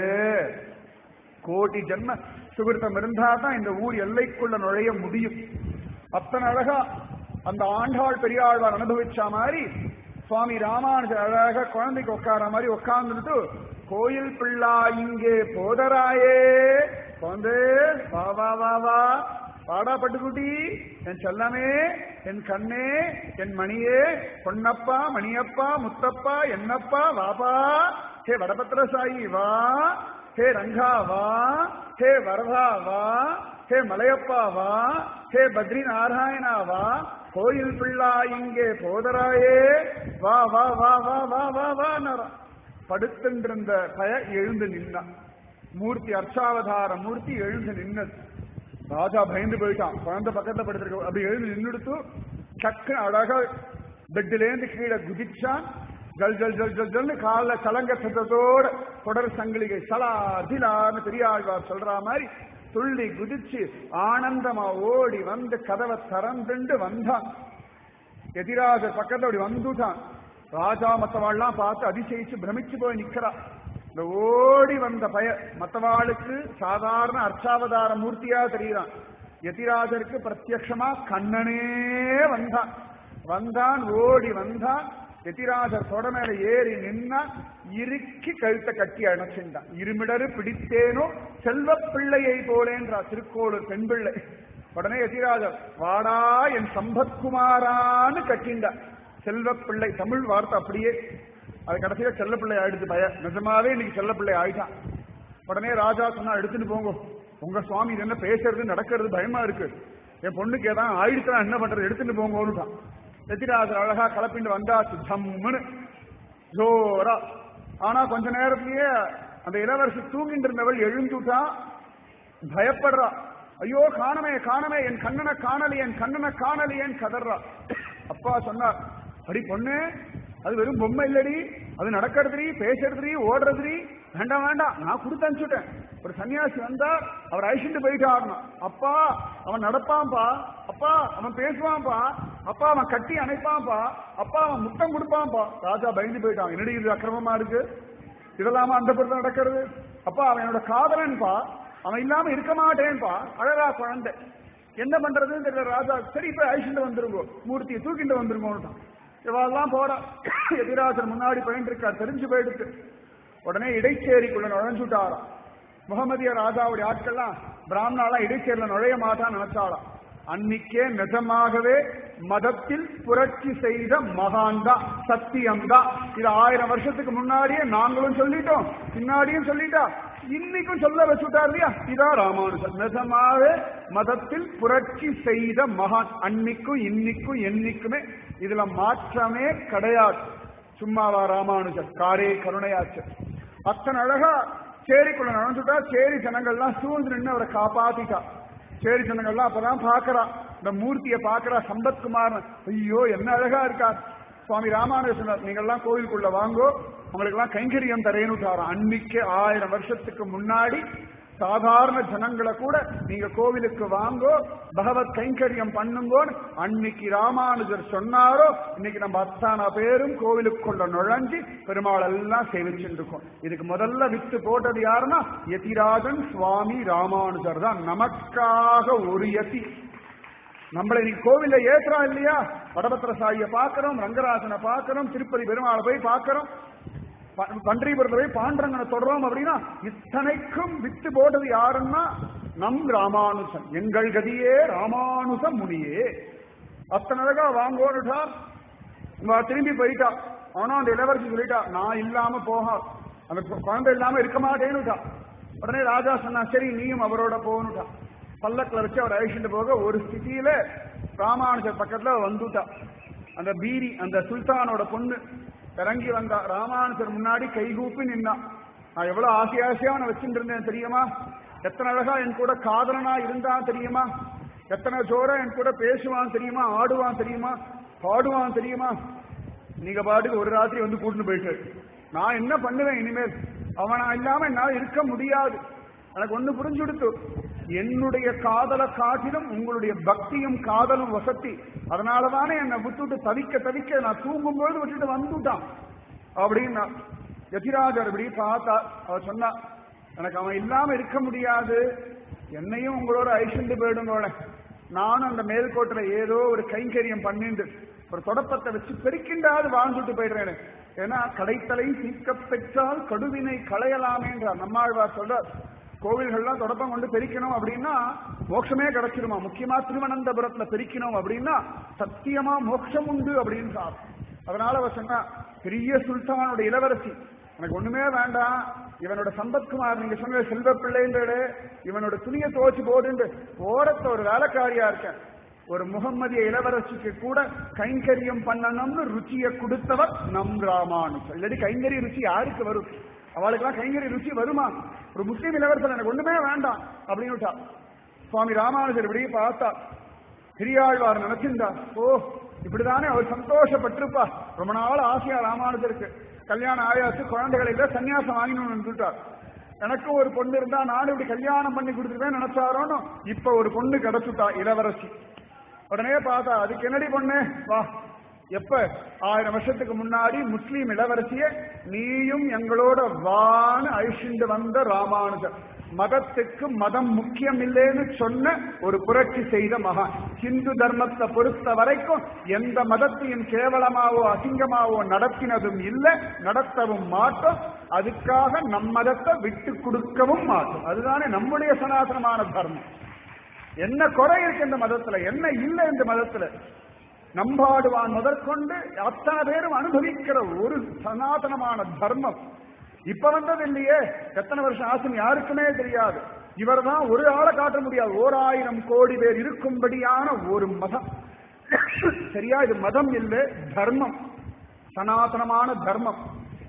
கோடி ஜென்ம சுகிருத்தம் இருந்தா தான் இந்த ஊர் எல்லைக்குள்ள நுழைய முடியும் அத்தனை அழகா அந்த ஆண்டாள் பெரியாழ்வார் அனுபவிச்ச மாதிரி சுவாமி ராமானுஜர் அழகாக குழந்தைக்கு உட்கார மாதிரி உட்கார்ந்துட்டு கோயில் பிள்ளா இங்கே போதராயே குழந்தை வா வா வா வா பாடா பட்டுக்குட்டி என் செல்லமே என் கண்ணே என் மணியே பொன்னப்பா மணியப்பா முத்தப்பா என்னப்பா வாப்பா ஹே வடபத்திர சாயி வா ஹே ரங்கா வா ஹே வரதா வா ஹே மலையப்பா வா ஹே பத்ரி நாராயணா வா கோயில் பிள்ளா இங்கே போதராயே வா வா வா வா வா வா வா படுத்துன்றிருந்த பய எழுந்து நின்னான் மூர்த்தி அர்ச்சாவதார மூர்த்தி எழுந்து நின்னது ராஜா பயந்து போயிட்டான் குழந்தை பக்கத்துல படுத்திருக்க அப்படி எழுந்து நின்னுடுத்து சக்கு அழகா பெட்டிலேருந்து கீழே குதிச்சான் ஜல் ஜல் ஜல் ஜல் ஜல்னு கால கலங்க சத்தத்தோட தொடர் சங்கிலிகை சலா திலான்னு பெரியாழ்வார் சொல்ற மாதிரி துள்ளி குதிச்சு ஆனந்தமா ஓடி வந்து கதவை திறந்துண்டு வந்தான் எதிராக பக்கத்துல அப்படி வந்துட்டான் ராஜா மத்தவாள்லாம் பார்த்து அதிசயிச்சு பிரமிச்சு போய் நிக்கிறா இந்த ஓடி வந்த பய மத்தவாளுக்கு சாதாரண அர்ச்சாவதார மூர்த்தியா தெரியுறான் எதிராஜருக்கு பிரத்யக்ஷமா கண்ணனே வந்தான் வந்தான் ஓடி வந்தான் எதிராஜர் தொட மேல ஏறி நின்னா இறுக்கி கழுத்தை கட்டி அணைச்சிருந்தான் இருமிடரு பிடித்தேனோ செல்வ பிள்ளையை போலேன்றா திருக்கோளூர் பெண் பிள்ளை உடனே எதிராஜர் வாடா என் சம்பத்குமாரான்னு கட்டிண்டா செல்வ பிள்ளை தமிழ் வார்த்தை அப்படியே அது கடைசியில செல்ல பிள்ளை ஆயிடுச்சு பய நிஜமாவே இன்னைக்கு செல்ல பிள்ளை ஆயிட்டான் உடனே ராஜா சொன்னா எடுத்துட்டு போங்க உங்க சுவாமி இது என்ன பேசுறது நடக்கிறது பயமா இருக்கு என் பொண்ணுக்கு ஏதாவது ஆயிடுச்சுனா என்ன பண்றது எடுத்துட்டு போங்கன்னுட்டான் எதிராஜர் அழகா கலப்பிண்டு வந்தாச்சு தம்முன்னு ஜோரா ஆனா கொஞ்ச நேரத்திலேயே அந்த இளவரசி தூங்கிட்டு இருந்தவள் எழுந்துட்டா பயப்படுறா ஐயோ காணமே காணமே என் கண்ணனை காணலி என் கண்ணனை காணலியேன்னு கதறா அப்பா சொன்னார் அடி பொண்ணு அது வெறும் பொம்மை இல்லடி அது நடக்கிறதுரி பேசுறதுரி ஓடுறதுரி வேண்டாம் வேண்டாம் நான் கொடுத்து அனுப்பிச்சுட்டேன் ஒரு சன்னியாசி வந்தா அவர் அழிச்சுட்டு போயிட்டாருனா அப்பா அவன் நடப்பான்பா அப்பா அவன் பேசுவான்பா அப்பா அவன் கட்டி அணைப்பான்பா அப்பா அவன் முத்தம் கொடுப்பான்பா ராஜா பயந்து போயிட்டான் என்னடி இது அக்கிரமமா இருக்கு இதெல்லாம அந்த பொருள் நடக்கிறது அப்பா அவன் என்னோட காதலன்பா அவன் இல்லாம இருக்க மாட்டேன்பா அழகா குழந்தை என்ன பண்றதுன்னு தெரியல ராஜா சரி இப்ப அழிச்சுட்டு வந்துருங்கோ மூர்த்தியை தூக்கிட்டு வந்துருங்கோன்னு இவெல்லாம் போறா எதிராஜர் முன்னாடி பயந்து இருக்கார் தெரிஞ்சு போயிடுச்சு உடனே இடைச்சேரிக்குள்ள நுழைஞ்சுட்டாராம் முகமதிய ராஜாவுடைய ஆட்கள்லாம் பிராமணாலாம் இடைச்சேரில நுழைய மாட்டான்னு நினைச்சாலாம் அன்னிக்கே நிஜமாகவே மதத்தில் புரட்சி செய்த மகான்தா சத்தியம்தான் இது ஆயிரம் வருஷத்துக்கு முன்னாடியே நாங்களும் சொல்லிட்டோம் பின்னாடியும் சொல்லிட்டா இன்னைக்கும் சொல்ல வச்சுட்டா இல்லையா இதான் ராமானுஜர் நிஜமாவே மதத்தில் புரட்சி செய்த மகான் அன்னைக்கும் இன்னைக்கும் என்னைக்குமே இதுல மாற்றமே கிடையாது சும்மாவா ராமானுஜர் காரே கருணையாச்சு அத்தனை அழகா சேரிக்குள்ள நடந்துட்டா சேரி ஜனங்கள்லாம் சூழ்ந்து நின்று அவரை காப்பாத்திட்டா சேரி ஜனங்கள்லாம் அப்பதான் பாக்குறா இந்த மூர்த்தியை பாக்குறா சம்பத்குமார் ஐயோ என்ன அழகா இருக்கா சுவாமி ராமானுஜர் நீங்க எல்லாம் கோவிலுக்குள்ள வாங்கோ உங்களுக்கு எல்லாம் கைங்கரியம் தரேன்னு அன்னைக்கு ஆயிரம் வருஷத்துக்கு முன்னாடி சாதாரண ஜனங்களை கூட நீங்க கோவிலுக்கு வாங்கோ பகவத் கைங்கரியம் பண்ணுங்கோன்னு அன்னைக்கு ராமானுஜர் சொன்னாரோ இன்னைக்கு நம்ம அத்தான பேரும் கோவிலுக்குள்ள நுழைஞ்சு பெருமாள் எல்லாம் சேவிச்சுட்டு இருக்கோம் இதுக்கு முதல்ல வித்து போட்டது யாருன்னா யதிராஜன் சுவாமி ராமானுஜர் தான் நமக்காக ஒரு யதி நம்மளை இன்னைக்கு கோவில்ல ஏத்துறோம் இல்லையா வடபத்திர சாயிய பாக்குறோம் ரங்கராஜனை பாக்குறோம் திருப்பதி பெருமாளை போய் பாக்குறோம் பன்றிபுரத்தை போய் பாண்டரங்கனை தொடரோம் அப்படின்னா இத்தனைக்கும் வித்து போட்டது யாருன்னா நம் ராமானுஜன் எங்கள் கதியே ராமானுஜ முனியே அத்தனை அழகா வாங்கோன்னுட்டா திரும்பி போயிட்டா ஆனா அந்த இளவரசி சொல்லிட்டா நான் இல்லாம போக அந்த குழந்தை இல்லாம இருக்க மாட்டேன்னுட்டா உடனே ராஜா சொன்னா சரி நீயும் அவரோட போகணுட்டா பல்லக்கில் வச்சு அவர் அழிச்சுட்டு போக ஒரு ஸ்திதியில ராமானுஜர் பக்கத்துல வந்துட்டா அந்த பீரி அந்த சுல்தானோட பொண்ணு இறங்கி வந்தா ராமானுஜர் முன்னாடி கைகூப்பி நின்னா நான் எவ்வளவு ஆசை ஆசையா அவனை வச்சுட்டு இருந்தேன் தெரியுமா எத்தனை அழகா என் கூட காதலனா இருந்தான் தெரியுமா எத்தனை ஜோரா என் கூட பேசுவான் தெரியுமா ஆடுவான் தெரியுமா பாடுவான் தெரியுமா நீங்க பாட்டுக்கு ஒரு ராத்திரி வந்து கூட்டிட்டு போயிட்டு நான் என்ன பண்ணுவேன் இனிமேல் அவனா இல்லாம என்னால இருக்க முடியாது எனக்கு ஒண்ணு புரிஞ்சு கொடுத்து என்னுடைய காதலை காட்டிலும் உங்களுடைய பக்தியும் காதலும் வசத்தி அதனாலதானே என்னை விட்டுட்டு தவிக்க தவிக்க நான் தூங்கும்போது விட்டுட்டு வந்துட்டான் அப்படின்னா யதிராஜர் இப்படி பார்த்தா அவர் சொன்னா எனக்கு அவன் இல்லாம இருக்க முடியாது என்னையும் உங்களோட ஐஷண்டு போயிடுங்கள நானும் அந்த மேல்கோட்டில் ஏதோ ஒரு கைங்கரியம் பண்ணிண்டு ஒரு தொடப்பத்தை வச்சு பெருக்கிண்டாவது வாழ்ந்துட்டு போயிடுறேன் ஏன்னா கடைத்தலை தீர்க்க பெற்றால் கடுவினை களையலாமேன்றார் நம்மாழ்வார் சொல்றார் கோவில்கள்லாம் தொடப்பம் கொண்டு பெருக்கணும் அப்படின்னா மோட்சமே கிடைச்சிருமா முக்கியமா திருவனந்தபுரத்துல பெருக்கணும் அப்படின்னா சத்தியமா மோட்சம் உண்டு அப்படின்னு அதனால அவர் சொன்னா பெரிய சுல்தானோட இளவரசி எனக்கு ஒண்ணுமே வேண்டாம் இவனோட சம்பத்குமார் நீங்க சொன்ன செல்வ பிள்ளைன்றது இவனோட துணியை துவச்சு போடுண்டு ஓரத்த ஒரு வேலைக்காரியா இருக்கேன் ஒரு முகம்மதிய இளவரசிக்கு கூட கைங்கரியம் பண்ணணும்னு ருச்சியை கொடுத்தவர் நம் ராமானுஜர் இல்லாட்டி கைங்கரிய ருச்சி யாருக்கு வரும் அவளுக்கெல்லாம் கைங்கரிய ருச்சி வருமா ஒரு முஸ்லீம் இளவரசர் எனக்கு ஒண்ணுமே வேண்டாம் அப்படின்னு சுவாமி ராமானுஜர் இப்படி பார்த்தா பெரியாழ்வார் நினைச்சிருந்தா ஓ இப்படிதானே அவர் சந்தோஷப்பட்டிருப்பா ரொம்ப நாள் ஆசையா ராமானுஜருக்கு கல்யாணம் ஆயாச்சு குழந்தைகளை இல்ல சன்னியாசம் வாங்கினு சொல்லிட்டார் எனக்கும் ஒரு பொண்ணு இருந்தா நானும் இப்படி கல்யாணம் பண்ணி கொடுத்துருவேன் நினைச்சாரோன்னு இப்ப ஒரு பொண்ணு கிடைச்சுட்டா இளவரசி உடனே பார்த்தா அதுக்கு என்னடி பொண்ணு வா எப்ப ஆயிரம் வருஷத்துக்கு முன்னாடி முஸ்லீம் இளவரசிய நீயும் எங்களோட வான்னு அழிச்சுண்டு வந்த ராமானுஜர் மதத்துக்கு மதம் முக்கியம் இல்லைன்னு சொன்ன ஒரு புரட்சி செய்த மகான் ஹிந்து தர்மத்தை பொறுத்த வரைக்கும் எந்த மதத்தையும் கேவலமாவோ அசிங்கமாவோ நடத்தினதும் இல்லை நடத்தவும் மாட்டோம் அதுக்காக நம் மதத்தை விட்டு கொடுக்கவும் மாட்டோம் அதுதானே நம்முடைய சனாதனமான தர்மம் என்ன குறை இருக்கு இந்த மதத்துல என்ன இல்லை இந்த மதத்துல நம்பாடுவான் முதற்கொண்டு அத்தனை பேரும் அனுபவிக்கிற ஒரு சனாதனமான தர்மம் இப்ப வந்தது இல்லையே எத்தனை வருஷம் ஆசன் யாருக்குமே தெரியாது இவர் தான் ஒரு ஆளை காட்ட முடியாது ஓர் ஆயிரம் கோடி பேர் இருக்கும்படியான ஒரு மதம் சரியா இது மதம் இல்லை தர்மம் சனாதனமான தர்மம்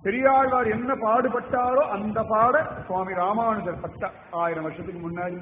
பெரியாழ்வார் என்ன பாடுபட்டாரோ அந்த பாட சுவாமி ராமானுஜர் பட்ட ஆயிரம் வருஷத்துக்கு முன்னாடி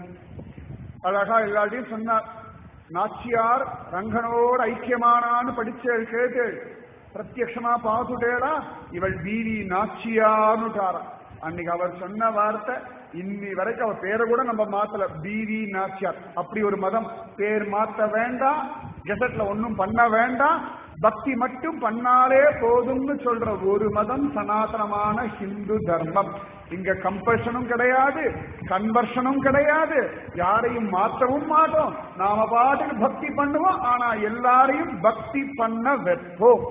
அழகா எல்லாத்தையும் சொன்னார் நாச்சியார் ரங்கனோடு ஐக்கியமானான்னு படிச்ச கேட்டு பிரத்யக்ஷமா பார்த்துட்டேடா இவள் பீவி நாச்சியார்னுட்டாரா அன்னைக்கு அவர் சொன்ன வார்த்தை இன்னி வரைக்கும் அவர் பேரை கூட நம்ம மாத்தல பீவி நாச்சியார் அப்படி ஒரு மதம் பேர் மாத்த வேண்டாம் கெசட்ல ஒன்னும் பண்ண வேண்டாம் பக்தி மட்டும் பண்ணாலே போதும்னு சொல்ற ஒரு மதம் சனாதனமான ஹிந்து தர்மம் இங்க கம்பல்ஷனும் கிடையாது கன்வர்ஷனும் கிடையாது யாரையும் மாற்றவும் மாட்டோம் நாம பாட்டுக்கு பக்தி பண்ணுவோம் ஆனா எல்லாரையும் பக்தி பண்ண வைப்போம்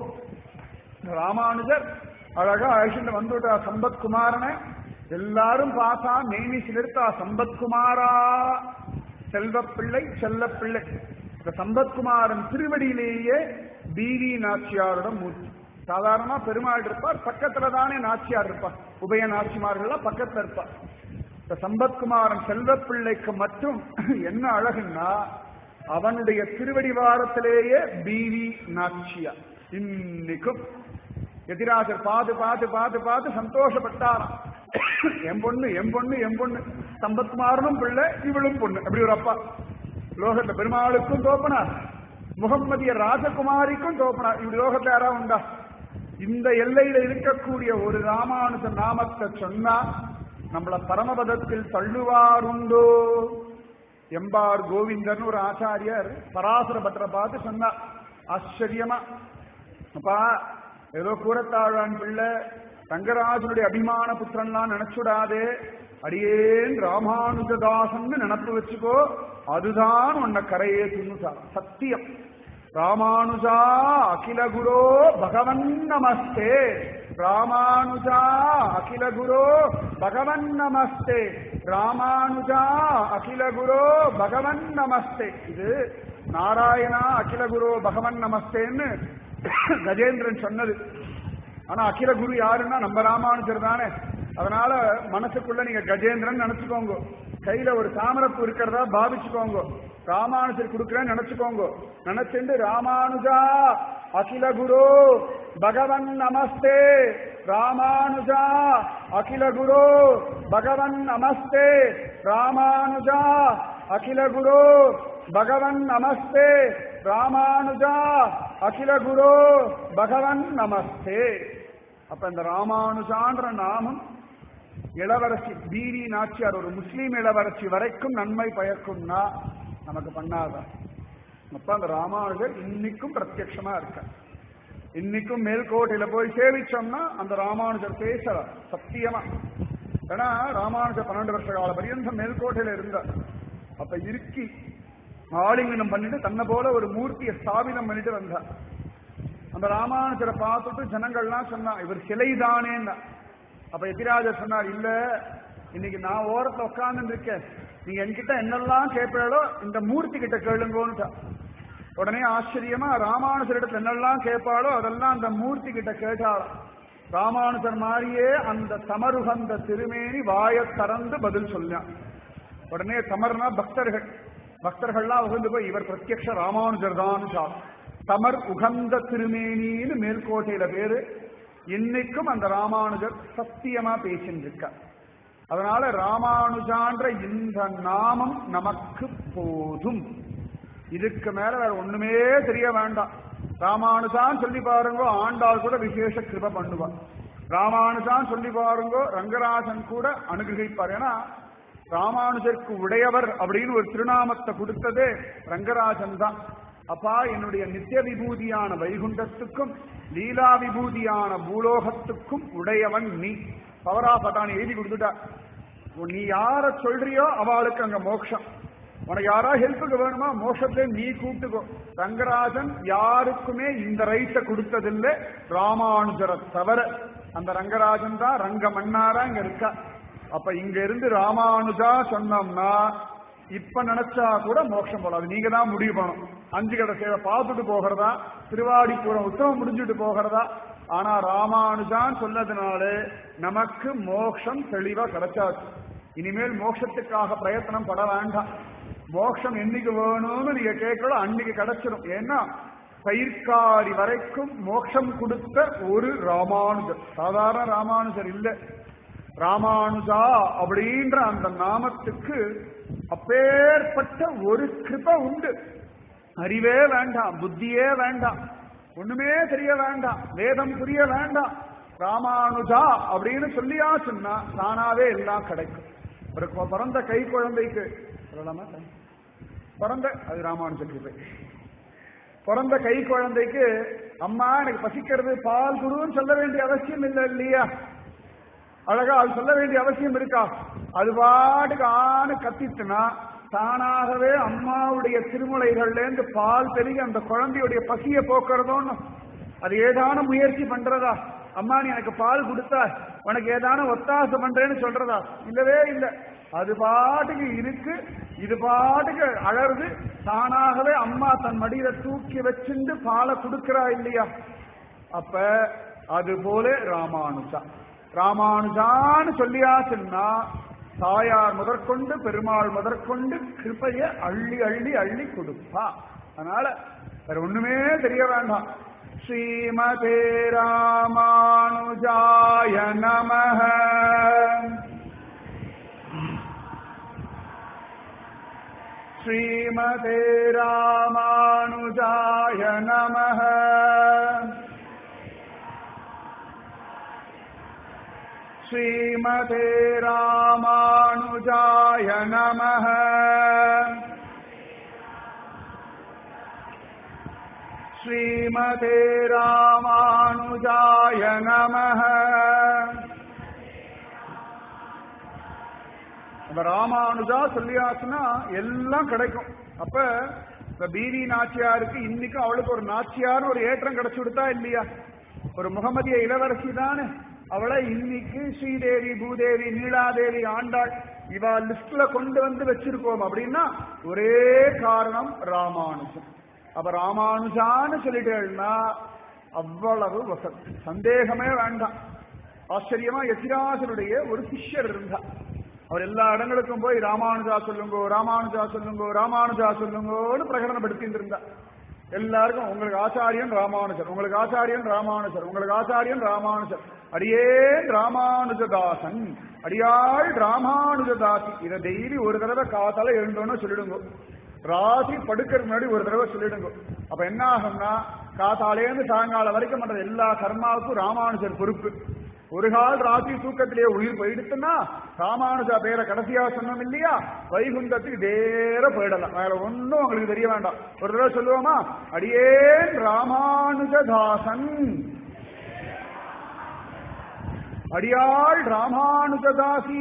ராமானுஜர் அழகா அழிச்சுட்டு வந்துட்டா சம்பத்குமாரனை எல்லாரும் பார்த்தா மேனி சிலிர்த்தா சம்பத்குமாரா செல்வப்பிள்ளை செல்லப்பிள்ளை இந்த சம்பத்குமாரன் திருவடியிலேயே பீவி நாச்சியாரோட மூர்த்தி சாதாரணமா பெருமாள் இருப்பார் பக்கத்துல தானே நாச்சியார் இருப்பார் உபய நாச்சிமார்கள் பக்கத்துல இருப்பார் இந்த சம்பத்குமாரன் செல்வப்பிள்ளைக்கு மட்டும் என்ன அழகுன்னா அவனுடைய திருவடி வாரத்திலேயே பீவி நாச்சியார் இன்னைக்கும் எதிராஜர் பார்த்து பார்த்து பார்த்து பார்த்து சந்தோஷப்பட்டாராம் என் பொண்ணு என் பொண்ணு என் பொண்ணு சம்பத்குமாரனும் பிள்ளை இவளும் பொண்ணு அப்படி ஒரு அப்பா லோகத்துல பெருமாளுக்கும் தோப்பனார் முகம்மதிய ராஜகுமாரிக்கும் தோப்பனார் இப்படி லோகத்துல யாரா உண்டா இந்த எல்லையில இருக்கக்கூடிய ஒரு ராமானுஜ நாமத்தை சொன்னா நம்மள பரமபதத்தில் தள்ளுவாருண்டோ எம்பார் கோவிந்தன் ஒரு ஆச்சாரியர் பராசர பட்டரை பார்த்து சொன்னார் ஆச்சரியமா அப்பா ஏதோ கூறத்தாழான் பிள்ளை ரங்கராஜனுடைய அபிமான புத்திரன்லாம் நினைச்சுடாதே அடியேன் ராமானுஜதாசன் நினப்பு வச்சுக்கோ அதுதான் உன்னை கரையே துண்ணுட்டா சத்தியம் ராமானுஜா அகில குரோ பகவன் நமஸ்தே ராமானுஜா அகில குரோ பகவன் நமஸ்தே ராமானுஜா அகில குரோ பகவன் நமஸ்தே இது நாராயணா அகில குரோ பகவன் நமஸ்தேன்னு கஜேந்திரன் சொன்னது ஆனா அகில குரு யாருன்னா நம்ம ராமானுஜர் தானே அதனால மனசுக்குள்ள நீங்க கஜேந்திரன் நினைச்சுக்கோங்க கையில ஒரு தாமரப்பு இருக்கிறதா பாவிச்சுக்கோங்க ராமானுஜர் கொடுக்கிறேன்னு நினைச்சுக்கோங்க நினைச்சுண்டு ராமானுஜா அகில குரு பகவன் நமஸ்தே ராமானுஜா அகில குரு பகவன் நமஸ்தே ராமானுஜா அகில குரு பகவன் நமஸ்தே ராமானுஜா அகில குரு பகவன் நமஸ்தே அப்ப இந்த ராமானுஜான்ற நாமம் இளவரசி பீரி நாச்சியார் ஒரு முஸ்லீம் இளவரசி வரைக்கும் நன்மை பயக்கும்னா நமக்கு பண்ணாத அப்ப அந்த ராமானுஜர் இன்னைக்கும் பிரத்யட்சமா இருக்க இன்னைக்கும் மேல்கோட்டையில போய் சேவிச்சோம்னா அந்த ராமானுஜர் பேசலாம் சத்தியமா ஏன்னா ராமானுஜர் பன்னெண்டு வருஷ கால பரியந்தம் மேல்கோட்டையில இருந்தார் அப்ப இருக்கி ஆலிங்கனம் பண்ணிட்டு தன்னை போல ஒரு மூர்த்தியை ஸ்தாபிதம் பண்ணிட்டு வந்தார் அந்த ராமானுஜரை பார்த்துட்டு ஜனங்கள்லாம் சொன்னா இவர் சிலைதானேன்னா அப்ப எதிராஜர் சொன்னார் இல்ல இன்னைக்கு நான் ஓரத்துல உட்கார்ந்து இருக்கேன் நீங்க என்கிட்ட என்னெல்லாம் கேட்பாளோ இந்த மூர்த்தி கிட்ட கேளுங்கோன்னுட்டா உடனே ஆச்சரியமா ராமானுஜர் இடத்துல என்னெல்லாம் கேட்பாளோ அதெல்லாம் அந்த மூர்த்தி கிட்ட கேட்டாளாம் ராமானுஜர் மாதிரியே அந்த சமருகந்த திருமேனி வாயை திறந்து பதில் சொன்னான் உடனே தமர்னா பக்தர்கள் பக்தர்கள்லாம் உகந்து போய் இவர் பிரத்யக்ஷ ராமானுஜர் தான் தமர் உகந்த திருமேனின்னு மேல்கோட்டையில பேரு இன்னைக்கும் அந்த ராமானுஜர் சத்தியமா பேசிட்டு இருக்கார் அதனால ராமானுஜான்ற இந்த நாமம் நமக்கு போதும் இதுக்கு மேல வேற ஒண்ணுமே தெரிய வேண்டாம் ராமானுஜான் சொல்லி பாருங்க ஆண்டாள் கூட விசேஷ கிருப பண்ணுவா ராமானுஜான் சொல்லி பாருங்க ரங்கராஜன் கூட அனுகிரகிப்பார் ஏன்னா ராமானுஜருக்கு உடையவர் அப்படின்னு ஒரு திருநாமத்தை கொடுத்ததே ரங்கராஜன் தான் அப்பா என்னுடைய நித்திய விபூதியான வைகுண்டத்துக்கும் லீலா விபூதியான பூலோகத்துக்கும் உடையவன் நீ பவரா பட்டானி எழுதி கொடுத்துட்டா நீ யார சொல்றியோ அவளுக்கு அங்க மோட்சம் உனக்கு யாரா ஹெல்ப்புக்கு வேணுமா மோட்சத்தை நீ கூப்பிட்டுக்கோ ரங்கராஜன் யாருக்குமே இந்த ரைட்டை கொடுத்ததில்லை ராமானுஜரை தவிர அந்த ரங்கராஜன் தான் ரங்க மன்னாரா இங்க இருக்கா அப்ப இங்க இருந்து ராமானுஜா சொன்னோம்னா இப்ப நினைச்சா கூட மோட்சம் போடாது நீங்க தான் முடிவு பண்ணணும் அஞ்சு கடை சேவை பார்த்துட்டு போகிறதா திருவாடிப்புறம் உத்தவம் முடிஞ்சுட்டு போகிறதா ஆனா ராமானுஜான் சொன்னதுனால நமக்கு மோட்சம் தெளிவா கிடைச்சாச்சு இனிமேல் மோட்சத்துக்காக பிரயத்தனம் பட வேண்டாம் மோட்சம் என்னைக்கு வேணும்னு நீங்க கேட்கலாம் அன்னைக்கு கிடைச்சிடும் ஏன்னா தயிர்காரி வரைக்கும் மோட்சம் கொடுத்த ஒரு ராமானுஜர் சாதாரண ராமானுஜர் இல்ல ராமானுஜா அப்படின்ற அந்த நாமத்துக்கு அப்பேற்பட்ட ஒரு கிருப உண்டு அறிவே வேண்டாம் புத்தியே வேண்டாம் ஒண்ணுமே தெரிய வேண்டாம் வேதம் புரிய வேண்டாம் ராமானுஜா அப்படின்னு சொல்லியா சொன்னா தானாவே எல்லாம் கிடைக்கும் ஒரு கொ- பிறந்த கை குழந்தைக்கு சொல்லலாமா பிறந்த அது ராமானுஜன் கிருபை பிறந்த கை குழந்தைக்கு அம்மா எனக்கு பசிக்கிறது பால் குருன்னு சொல்ல வேண்டிய அவசியம் இல்லை இல்லையா அழகா அது சொல்ல வேண்டிய அவசியம் இருக்கா அது பாட்டுக்கு ஆணு கத்திட்டுனா தானாகவே அம்மாவுடைய திருமுலைகள்ல இருந்து பால் பெருகி அந்த குழந்தையுடைய பசியை போக்குறதோன்னு அது ஏதான முயற்சி பண்றதா அம்மா நீ எனக்கு பால் கொடுத்தா உனக்கு ஏதான ஒத்தாசை பண்றேன்னு சொல்றதா இல்லவே இல்லை அது பாட்டுக்கு இருக்கு இது பாட்டுக்கு அழறது தானாகவே அம்மா தன் மடியில தூக்கி வச்சிருந்து பாலை கொடுக்கிறா இல்லையா அப்ப அது போல ராமானுஜா ராமானுஜான்னு சொல்லியாச்சுன்னா தாயார் முதற்கொண்டு பெருமாள் முதற்கொண்டு கிருபைய அள்ளி அள்ளி அள்ளி கொடுப்பா அதனால வேற ஒண்ணுமே தெரிய வேண்டாம் ஸ்ரீமதே ராமானுஜாய நமஹ ஸ்ரீமதே ராமானுஜாய நமஹ श्रीमते रामानुजाय नमः श्रीमते रामानुजाय नमः நம்ம ராமானுஜா சொல்லியாச்சுன்னா எல்லாம் கிடைக்கும் அப்ப இந்த பீவி நாச்சியாருக்கு இன்னைக்கும் அவளுக்கு ஒரு நாச்சியார்னு ஒரு ஏற்றம் கிடைச்சு விடுதா இல்லையா ஒரு முகமதிய இளவரசி தானே அவளை இன்னைக்கு ஸ்ரீதேவி பூதேவி நீலாதேவி ஆண்டாள் இவா லிஸ்ட்ல கொண்டு வந்து வச்சிருக்கோம் அப்படின்னா ஒரே காரணம் ராமானுஜம் அப்ப ராமானுஜான்னு சொல்லிட்டேன்னா அவ்வளவு வசதி சந்தேகமே வேண்டாம் ஆச்சரியமா எத்திராசருடைய ஒரு சிஷ்யர் இருந்தா அவர் எல்லா இடங்களுக்கும் போய் ராமானுஜா சொல்லுங்கோ ராமானுஜா சொல்லுங்கோ ராமானுஜா சொல்லுங்கோன்னு பிரகடனப்படுத்திட்டு இருந்தா எல்லாருக்கும் உங்களுக்கு ஆச்சாரியன் ராமானுஜர் உங்களுக்கு ஆச்சாரியன் ராமானுஜர் உங்களுக்கு ஆச்சாரியன் ராமானுஜர் அடியேன் ராமானுஜதாசன் அடியாள் ராமானுஜதாசி இதை டெய்லி ஒரு தடவை காத்தால எழுந்தோன்னு சொல்லிடுங்க ராத்திரி படுக்கிறதுக்கு முன்னாடி ஒரு தடவை சொல்லிடுங்க அப்ப என்ன ஆகும்னா காத்தாலேருந்து சாயங்காலம் வரைக்கும் பண்ற எல்லா கர்மாவுக்கும் ராமானுஜர் பொறுப்பு ஒரு கால் ராத்திரி தூக்கத்திலேயே உயிர் போயிடுத்துன்னா ராமானுஜா பேரை கடைசியா சொன்னோம் இல்லையா வைகுண்டத்துக்கு நேர போயிடலாம் வேற ஒண்ணும் உங்களுக்கு தெரிய வேண்டாம் ஒரு தடவை சொல்லுவோமா அடியேன் ராமானுஜதாசன் அடியாள் ராமானுஜதாசி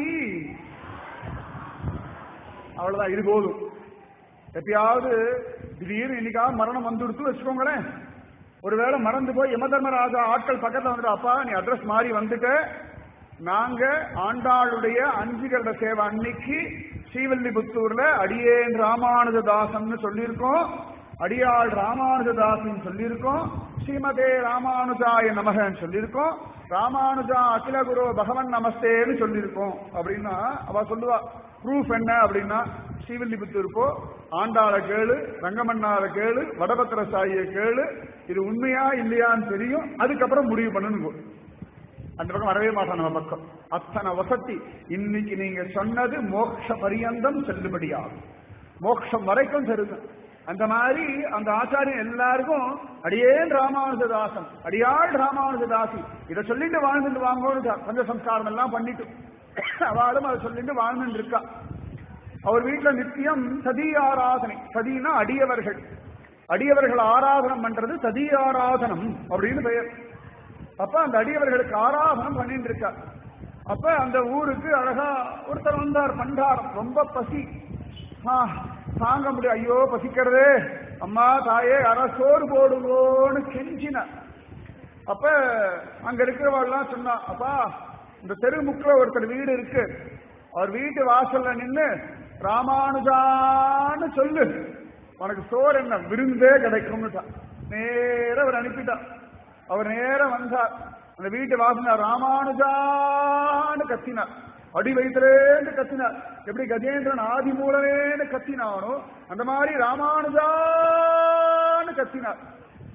அவ்வளவுதான் இது போதும் எப்பயாவது திடீர்னு இன்னைக்காவது மரணம் வந்துடுத்து வச்சுக்கோங்களேன் ஒருவேளை மறந்து போய் யம தர்மராஜா ஆட்கள் பக்கத்துல வந்துட்டு அப்பா நீ அட்ரஸ் மாறி வந்துட்ட நாங்க ஆண்டாளுடைய அஞ்சுகரட சேவை அன்னைக்கு ஸ்ரீவில்லிபுத்தூர்ல அடியேன் ராமானுஜதாசன் சொல்லியிருக்கோம் அடியாள் ராமானுஜதாசன் சொல்லியிருக்கோம் ஸ்ரீமதே ராமானுஜாய நமகன்னு சொல்லியிருக்கோம் ராமானுஜா அகில குரு பகவன் நமஸ்தேன்னு சொல்லியிருக்கோம் அப்படின்னா அவ சொல்லுவா ப்ரூஃப் என்ன அப்படின்னா ஸ்ரீவில்லிபுத்தூர் போ ஆண்டாள கேளு ரங்கமன்னார கேளு வடபத்திர சாயிய கேளு இது உண்மையா இல்லையான்னு தெரியும் அதுக்கப்புறம் முடிவு பண்ணணும் அந்த பக்கம் வரவே மாட்டான் நம்ம பக்கம் அத்தனை வசதி இன்னைக்கு நீங்க சொன்னது மோட்ச பரியந்தம் செல்லுபடியாகும் மோட்சம் வரைக்கும் செல்லும் அந்த மாதிரி அந்த ஆச்சாரியன் எல்லாருக்கும் அடியேன் ராமானுஜதாசன் அடியாள் ராமானுஜதாசி இதை சொல்லிட்டு வாழ்ந்துட்டு வாங்கன்னு பஞ்ச சம்ஸ்காரம் எல்லாம் பண்ணிட்டு அவளும் அதை சொல்லிட்டு வாழ்ந்துட்டு இருக்கா அவர் வீட்டுல நித்தியம் சதி ஆராதனை சதினா அடியவர்கள் அடியவர்கள் ஆராதனம் பண்றது சதி ஆராதனம் அப்படின்னு பெயர் அப்ப அந்த அடியவர்களுக்கு ஆராதனம் பண்ணிட்டு இருக்கா அப்ப அந்த ஊருக்கு அழகா ஒருத்தர் வந்தார் பண்டாரம் ரொம்ப பசி ஆ, தாங்க முடியும் ஐயோ பசிக்கிறதே அம்மா தாயே யாரா சோறு போடுவோன்னு கெஞ்சினார் அப்ப அங்க இருக்கிறவெல்லாம் சொன்னா அப்பா இந்த தெருமுக்குல ஒருத்தர் வீடு இருக்கு அவர் வீட்டு வாசல்ல நின்னு ராமானுஜான்னு சொல்லு உனக்கு சோறு என்ன விருந்தே கிடைக்கும்னுட்டான் நேர அவர் அனுப்பிட்டான் அவர் நேர வந்தார் அந்த வீட்டு வாசல் ராமானுஜான்னு கத்தினார் அடி வயிற்றுலேன்னு கத்தினார் எப்படி கஜேந்திரன் ஆதி மூலமேன்னு கத்தினானோ அந்த மாதிரி ராமானுஜான்னு கத்தினார்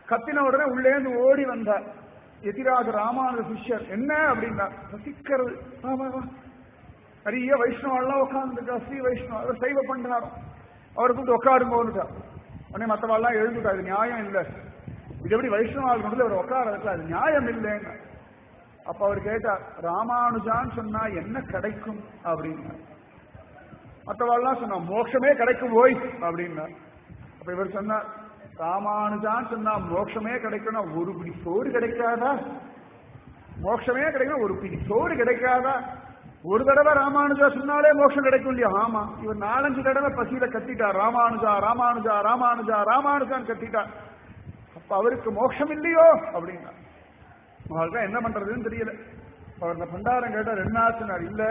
கத்தின உடனே உள்ளேந்து ஓடி வந்தார் எதிராக ராமானுஜ சிஷ்யர் என்ன அப்படின்னா ரசிக்கிறது வா, வா, வா. நிறைய வைஷ்ணவெல்லாம் உட்காந்துருக்கா ஸ்ரீ வைஷ்ணவ அவர் சைவ பண்றாரு அவரை கூப்பிட்டு உட்காருங்கோன்னுட்டார் உடனே மற்றவாள்லாம் எழுந்துட்டா இது நியாயம் இல்லை இது எப்படி வைஷ்ணவால் கொண்டு அவர் உட்கார வைக்கல அது நியாயம் இல்லைன்னு அப்ப அவர் கேட்டார் ராமானுஜான்னு சொன்னா என்ன கிடைக்கும் அப்படின்னா மற்றவாள்லாம் சொன்னா மோட்சமே கிடைக்கும் ஓய் அப்படின்னா அப்ப இவர் சொன்னார் ராமானுஜான்னு சொன்னா மோட்சமே கிடைக்கும்னா ஒரு பிடி சோறு கிடைக்காதா மோட்சமே கிடைக்கும் ஒரு பிடி சோறு கிடைக்காதா ஒரு தடவை ராமானுஜா சொன்னாலே மோட்சம் கிடைக்கும் இல்லையா ஆமா இவர் நாலஞ்சு தடவை பசியில கத்திட்டார் ராமானுஜா ராமானுஜா ராமானுஜா ராமானுஜான்னு கத்திட்டார் அப்ப அவருக்கு மோட்சம் இல்லையோ அப்படின்னா அவருக்கு என்ன பண்றதுன்னு தெரியல அவர் இந்த பண்டாரம் கேட்டார் என்ன ஆச்சுனார் இல்ல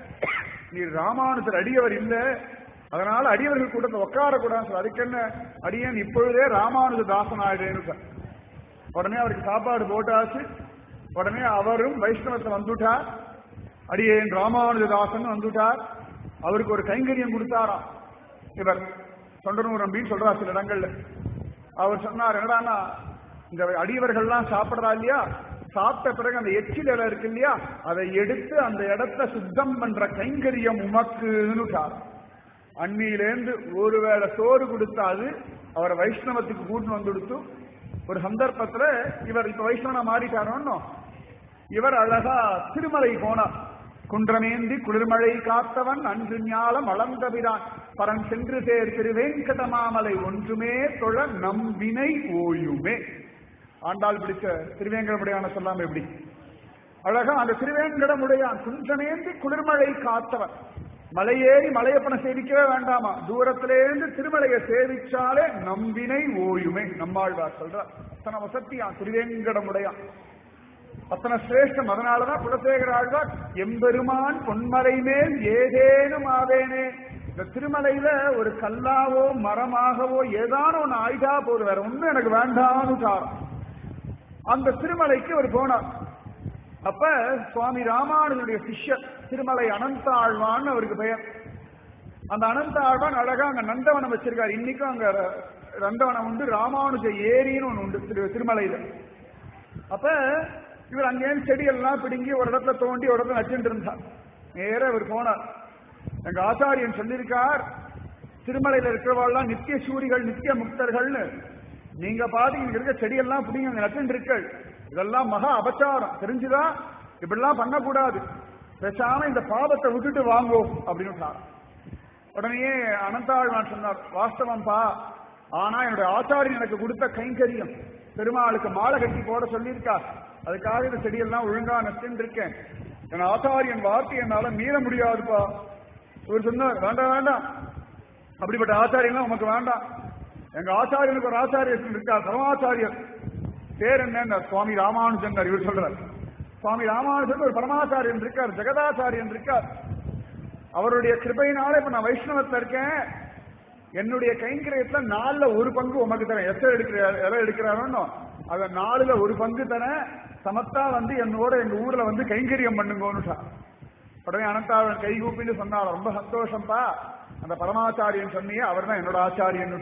நீ ராமானுஜர் அடியவர் இல்ல அதனால அடியவர்கள் கூட்டத்தை உட்காரக்கூடாது அதுக்கு என்ன அடியன் இப்பொழுதே ராமானுஜ தாசன் ஆயிடுறேன்னு சார் உடனே அவருக்கு சாப்பாடு போட்டாச்சு உடனே அவரும் வைஷ்ணவத்தை வந்துட்டார் அடியேன் ராமானுஜதாசன் வந்துட்டார் அவருக்கு ஒரு கைங்கரியம் கொடுத்தாராம் இவர் தொண்டனூர் அப்படின்னு சொல்றார் சில இடங்கள்ல அவர் சொன்னார் என்னடான்னா இந்த அடியவர்கள்லாம் சாப்பிடுறா இல்லையா சாப்பிட்ட பிறகு அந்த எச்சில் இலை இருக்கு இல்லையா அதை எடுத்து அந்த இடத்த சுத்தம் பண்ற கைங்கரியம் உமக்குன்னுட்டார் அன்னியிலேருந்து ஒருவேளை சோறு கொடுத்தாது அவரை வைஷ்ணவத்துக்கு கூட்டின்னு வந்து கொடுத்து ஒரு சந்தர்ப்பத்துல இவர் இப்ப வைஷ்ணவனா மாறிட்டாரோன்னு இவர் அழகா திருமலை போனார் குன்றமேந்தி குளிர்மழை காத்தவன் அன்று ஞாலம் அளந்தபிரான் பரன் சென்று சேர் திருவேங்கடமாமலை ஒன்றுமே தொழ நம்பினை ஓயுமே ஆண்டாள் பிடிச்ச திருவேங்கடமுடையான சொல்லாம எப்படி அழகா அந்த திருவேங்கடமுடையான் குன்றமேந்தி குளிர்மழை காத்தவன் மலையேறி மலையப்பனை சேவிக்கவே வேண்டாமா தூரத்திலேருந்து திருமலையை சேவிச்சாலே நம்பினை ஓயுமே நம்மாழ்வார் சொல்றார் அத்தனை வசத்தியான் திருவேங்கடமுடையான் அத்தனை சிரேஷ்டம் அதனாலதான் குலசேகர ஆழ்வார் எம்பெருமான் பொன்மலை மேல் ஏதேனும் ஆவேனே இந்த திருமலையில ஒரு கல்லாவோ மரமாகவோ ஏதான ஒண்ணு ஆயிட்டா போது வேற ஒண்ணும் எனக்கு வேண்டாம்னு காரம் அந்த திருமலைக்கு அவர் போனார் அப்ப சுவாமி ராமானுஜனுடைய சிஷ்யர் திருமலை அனந்த ஆழ்வான்னு அவருக்கு பெயர் அந்த அனந்த ஆழ்வான் அழகா அங்க நந்தவனம் வச்சிருக்காரு இன்னைக்கும் அங்க நந்தவனம் உண்டு ராமானுஜ ஏரின்னு ஒண்ணு உண்டு திரு திருமலையில அப்ப இவர் அங்கேயும் செடியெல்லாம் பிடுங்கி ஒரு இடத்துல தோண்டி ஒரு இடத்துல நச்சுட்டு இருந்தார் நேர இவர் போனார் எங்க ஆச்சாரியன் சொல்லியிருக்கார் திருமலையில இருக்கிறவாள்லாம் நித்திய சூரிகள் நித்திய முக்தர்கள்னு நீங்க பாதி இங்க இருக்க செடியெல்லாம் பிடிங்க அங்க நச்சுட்டு இருக்கள் இதெல்லாம் மகா அபச்சாரம் தெரிஞ்சுதா இப்படிலாம் பண்ணக்கூடாது பேசாம இந்த பாவத்தை விட்டுட்டு வாங்கோ அப்படின்னு சொன்னார் உடனே அனந்தாழ்வான் சொன்னார் வாஸ்தவம்பா ஆனா என்னுடைய ஆச்சாரியன் எனக்கு கொடுத்த கைங்கரியம் பெருமாளுக்கு மாலை கட்டி போட சொல்லியிருக்கா அதுக்காக இந்த செடியெல்லாம் ஒழுங்கா நச்சுன்னு இருக்கேன் என் ஆச்சாரியன் வார்த்தை என்னால மீற முடியாதுப்பா இவர் சொன்னார் வேண்டாம் வேண்டாம் அப்படிப்பட்ட ஆச்சாரியன்லாம் உமக்கு வேண்டாம் எங்க ஆச்சாரியனுக்கு ஒரு ஆச்சாரியர் இருக்கார் பரமாச்சாரியர் பேர் என்ன சுவாமி ராமானுஜன் இவர் சொல்றார் சுவாமி ராமானுஜன் ஒரு பரமாச்சாரியன் இருக்கார் ஜெகதாச்சாரியன் இருக்கார் அவருடைய கிருபையினால இப்ப நான் வைஷ்ணவத்துல இருக்கேன் என்னுடைய கைங்கரியத்துல நாலுல ஒரு பங்கு உமக்கு தரேன் எத்தனை எடுக்கிற எதை எடுக்கிறாரோன்னு அத நாலுல ஒரு பங்கு தரேன் சமத்தா வந்து என்னோட எங்க ஊர்ல வந்து கைங்கரியம் பண்ணுங்கன்னு உடனே அனந்தாவன் கை கூப்பின்னு சொன்னார் ரொம்ப சந்தோஷம்ப்பா அந்த பரமாச்சாரியன் சொன்னியே அவர் தான் என்னோட ஆச்சாரியன்னு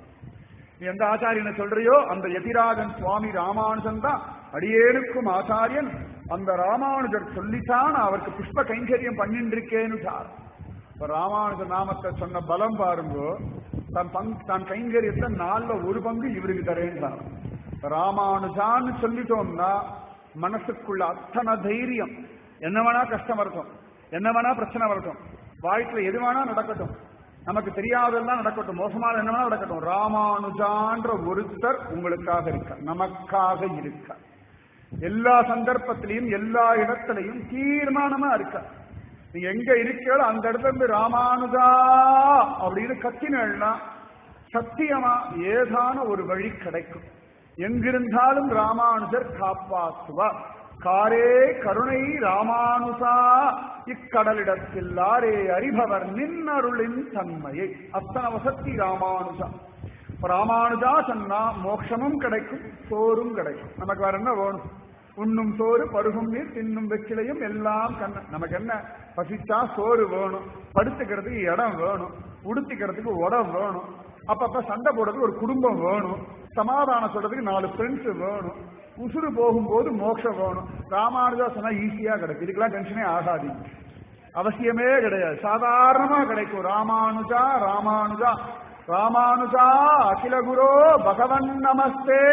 நீ எந்த ஆச்சாரியனை சொல்றியோ அந்த எதிராஜன் சுவாமி ராமானுஜன் தான் அடியேனுக்கும் ஆச்சாரியன் அந்த ராமானுஜர் சொல்லித்தான் அவருக்கு புஷ்ப கைங்கரியம் பண்ணிட்டு இருக்கேன்னு இப்ப ராமானுஜ நாமத்தை சொன்ன பலம் பாருங்கோ தன் பங்கு தான் கைங்கரியத்தை நாலுல ஒரு பங்கு இவருக்கு தரேன்றார் ராமானுஜான்னு சொல்லிட்டோம்னா மனசுக்குள்ள அத்தனை தைரியம் என்ன வேணா கஷ்டம் வரட்டும் என்ன வேணா பிரச்சனை வரட்டும் வாழ்க்கையில எது வேணா நடக்கட்டும் நமக்கு தெரியாதெல்லாம் நடக்கட்டும் மோசமான என்ன வேணா நடக்கட்டும் ராமானுஜான்ற ஒருத்தர் உங்களுக்காக இருக்க நமக்காக இருக்க எல்லா சந்தர்ப்பத்திலையும் எல்லா இடத்திலையும் தீர்மானமா இருக்க நீங்க எங்க இருக்கீங்களோ அந்த இடத்துல இருந்து ராமானுஜா அப்படின்னு கத்தினா சத்தியமா ஏதான ஒரு வழி கிடைக்கும் எங்கிருந்தாலும் ராமானுஜர் காப்பாற்றுவார் காரே கருணை ராமானுசா இக்கடலிடத்தில் ஆரே அறிபவர் நின்னருளின் தன்மையை அத்தனை வசத்தி ராமானுஜா இப்ப ராமானுஜா சொன்னா மோட்சமும் கிடைக்கும் சோறும் கிடைக்கும் நமக்கு வேற என்ன வேணும் உண்ணும் சோறு பருகும் நீர் தின்னும் வெற்றிலையும் எல்லாம் கண்ண நமக்கு என்ன பசிச்சா சோறு வேணும் படுத்துக்கிறதுக்கு இடம் வேணும் உடுத்திக்கிறதுக்கு உடம்பு வேணும் அப்பப்ப சண்டை போடுறதுக்கு ஒரு குடும்பம் வேணும் சமாதானம் சொல்றதுக்கு நாலு ஃப்ரெண்ட்ஸ் வேணும் உசுறு போகும்போது மோட்சம் வேணும் ராமானுஜா சொன்னா ஈஸியா கிடைக்கும் இதுக்கெல்லாம் டென்ஷனே ஆகாதீங்க அவசியமே கிடையாது சாதாரணமா கிடைக்கும் ராமானுஜா ராமானுஜா ராமானுஜா அகில குரோ பகவன் நமஸ்தே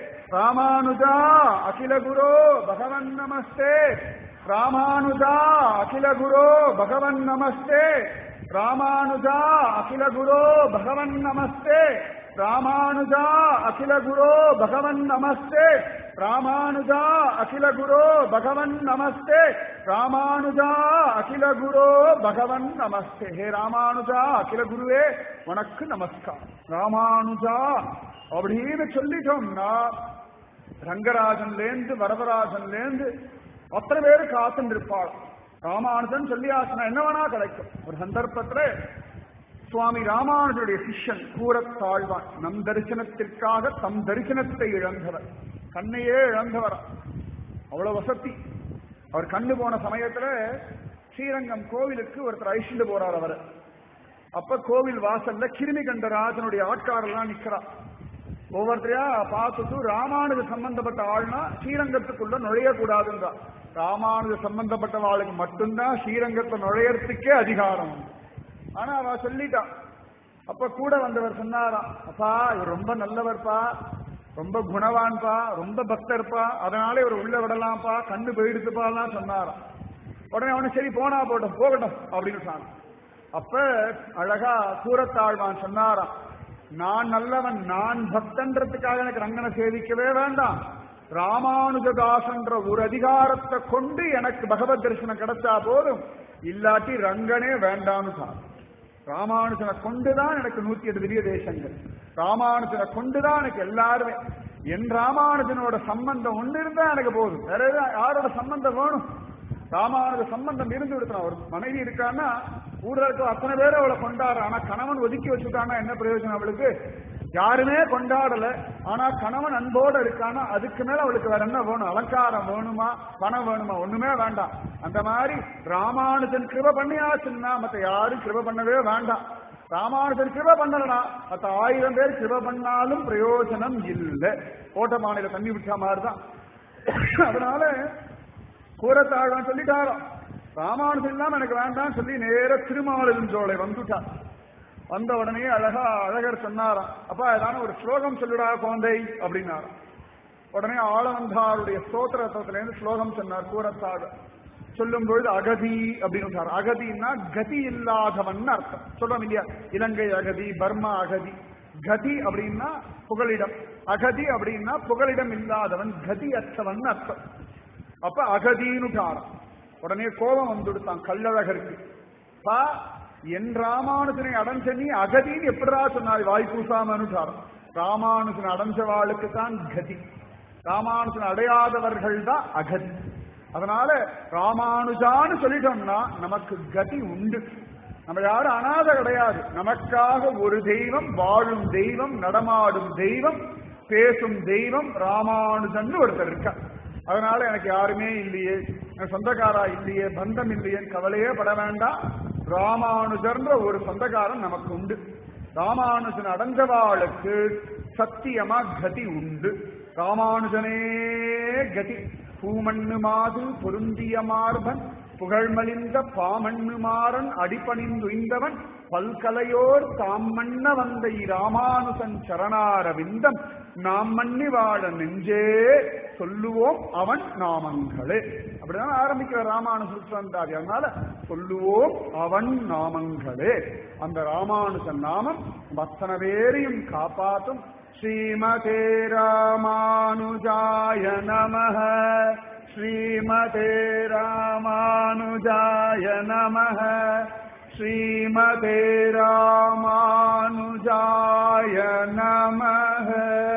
ராமானுஜா அகில குரோ பகவன் நமஸ்தே ராமானுஜா அகில குரோ பகவன் நமஸ்தே ராமானுஜா அகில குரோ பகவன் நமஸ்தே ராமானுஜா அகில குரோ பகவன் நமஸ்தே ராமானுஜா அகில குரோ பகவன் நமஸ்தே ராமானுஜா அகில குரோ பகவன் நமஸ்தே ஹே ராமானுஜா அகில குருவே உனக்கு நமஸ்காரம் ராமானுஜா அப்படின்னு சொல்லிட்டோம்னா ரங்கராஜன்லேருந்து வரதராஜன்லேருந்து அத்தனை பேரு காத்துட்டு இருப்பாள் ராமானுஜன் சொல்லியாச்சுனா என்ன வேணா கிடைக்கும் ஒரு சந்தர்ப்பத்துல சுவாமி ராமானுஜருடைய சிஷ்யன் கூறத்தாழ்வான் நம் தரிசனத்திற்காக தம் தரிசனத்தை இழந்தவர் கண்ணையே இழந்தவர் அவ்வளவு வசதி அவர் கண்ணு போன சமயத்துல ஸ்ரீரங்கம் கோவிலுக்கு ஒருத்தர் அழிச்சுட்டு போறார் அவர் அப்ப கோவில் வாசல்ல கிருமி கண்ட ராஜனுடைய ஆட்காரெல்லாம் நிக்கிறா ஒவ்வொருத்தரையா பார்த்துட்டு ராமானுஜ சம்பந்தப்பட்ட ஆள்னா ஸ்ரீரங்கத்துக்குள்ள நுழையக்கூடாதுன்றா ராமானுஜ சம்பந்தப்பட்ட ஆளுக்கு மட்டும்தான் ஸ்ரீரங்கத்துல நுழையறதுக்கே அதிகாரம் உண்டு. ஆனா அவ சொல்லிட்டா அப்ப கூட வந்தவர் சொன்னாராம் அப்பா இவர் ரொம்ப நல்லவர்ப்பா ரொம்ப குணவான்பா ரொம்ப பக்தர்ப்பா அதனால இவர் உள்ள விடலாம்ப்பா கண்ணு போயிடுத்துப்பாலாம் சொன்னாராம் உடனே அவனு சரி போனா போட்டோம் போகட்டும் அப்படின்னு சொன்னான் அப்ப அழகா கூறத்தாழ்வான் சொன்னாராம் நான் நல்லவன் நான் பக்தன்றதுக்காக எனக்கு ரங்கனை சேவிக்கவே வேண்டாம் ராமானுஜதாசன்ற ஒரு அதிகாரத்தை கொண்டு எனக்கு பகவத் தரிசனம் கிடைச்சா போதும் இல்லாட்டி ரங்கனே வேண்டாம்னு சொன்னான் ராமானுஜனை கொண்டுதான் எனக்கு நூத்தி எட்டு திவ்ய தேசங்கள் ராமானுஜனை கொண்டுதான் எனக்கு எல்லாருமே என் ராமானுஜனோட சம்பந்தம் ஒண்ணு இருந்தா எனக்கு போதும் வேற எதுவும் யாரோட சம்பந்தம் வேணும் ராமானுஜ சம்பந்தம் இருந்து விடுத்தணும் ஒரு மனைவி இருக்கான்னா ஊர்ல இருக்க அத்தனை பேர் அவளை கொண்டாடுற ஆனா கணவன் ஒதுக்கி வச்சுட்டான்னா என்ன பிரயோஜனம் அவளுக்கு யாருமே கொண்டாடல ஆனா கணவன் அன்போட இருக்கானா அதுக்கு மேல அவளுக்கு வேற என்ன வேணும் அலங்காரம் வேணுமா பணம் வேணுமா ஒண்ணுமே வேண்டாம் அந்த மாதிரி ராமானுஜன் கிருப பண்ணியாச்சுன்னா மத்த யாரும் கிருப பண்ணவே வேண்டாம் ராமானுஜன் கிருப பண்ணலனா மத்த ஆயிரம் பேர் கிருப பண்ணாலும் பிரயோஜனம் இல்லை ஓட்ட மாநில தண்ணி விட்டா மாதிரிதான் அதனால கூறத்தாழ்வான் சொல்லிட்டாராம் ராமானுஜன் இல்லாம எனக்கு வேண்டாம் சொல்லி நேர திருமாலிருஞ்சோலை வந்துட்டார் வந்த உடனே அழகா அழகர் சொன்னாராம் அப்பா ஏதான ஒரு ஸ்லோகம் சொல்லுடா குழந்தை அப்படின்னாராம் உடனே ஆளவந்தாருடைய ஸ்தோத்திரத்தில இருந்து ஸ்லோகம் சொன்னார் கூறத்தாழ சொல்லும் பொழுது அகதி அப்படின்னு சொன்னார் அகதின்னா கதி இல்லாதவன் அர்த்தம் சொல்றோம் இல்லையா இலங்கை அகதி பர்மா அகதி கதி அப்படின்னா புகலிடம் அகதி அப்படின்னா புகலிடம் இல்லாதவன் கதி அற்றவன் அர்த்தம் அப்ப அகதீனுட்டாராம் உடனே கோபம் வந்துடுத்தான் கல்லழகருக்கு பா என் ராமானுஜனை அடைஞ்ச நீ அகதின்னு எப்படிடா சொன்னாய் வாய் பூசாமனுட்டாராம் ராமானுஜன் அடைஞ்சவாளுக்கு தான் கதி ராமானுஜன் அடையாதவர்கள் தான் அகதி அதனால ராமானுஜான்னு சொல்லிட்டோம்னா நமக்கு கதி உண்டு நம்ம யாரும் அனாதை கிடையாது நமக்காக ஒரு தெய்வம் வாழும் தெய்வம் நடமாடும் தெய்வம் பேசும் தெய்வம் ராமானுஜன் ஒருத்தர் இருக்கா அதனால எனக்கு யாருமே இல்லையே எனக்கு சொந்தக்காரா இல்லையே பந்தம் இல்லையேன்னு கவலையே பட வேண்டாம் ராமானுஜர்ன்ற ஒரு சொந்தக்காரன் நமக்கு உண்டு ராமானுஜன் அடைஞ்சவாளுக்கு சத்தியமா கதி உண்டு ராமானுஜனே கதி பூமண்ணு மாது பொருந்திய மார்பன் புகழ்மலிந்த பாமண்ணு மாறன் அடிபணிந்துய்ந்தவன் பல்கலையோர் தாம் மன்ன வந்த இராமானுசன் சரணாரவிந்தம் நாம் மன்னி வாழ நெஞ்சே சொல்லுவோம் அவன் நாமங்களே அப்படிதான் ஆரம்பிக்கிற ராமானுஜன் வந்தாரு அதனால சொல்லுவோம் அவன் நாமங்களே அந்த ராமானுஜன் நாமம் அத்தனை பேரையும் காப்பாற்றும் ஸ்ரீமதே ராமானுஜாய நமः श्रीमते रामानुजाय नमः श्रीमते रामानुजाय नमः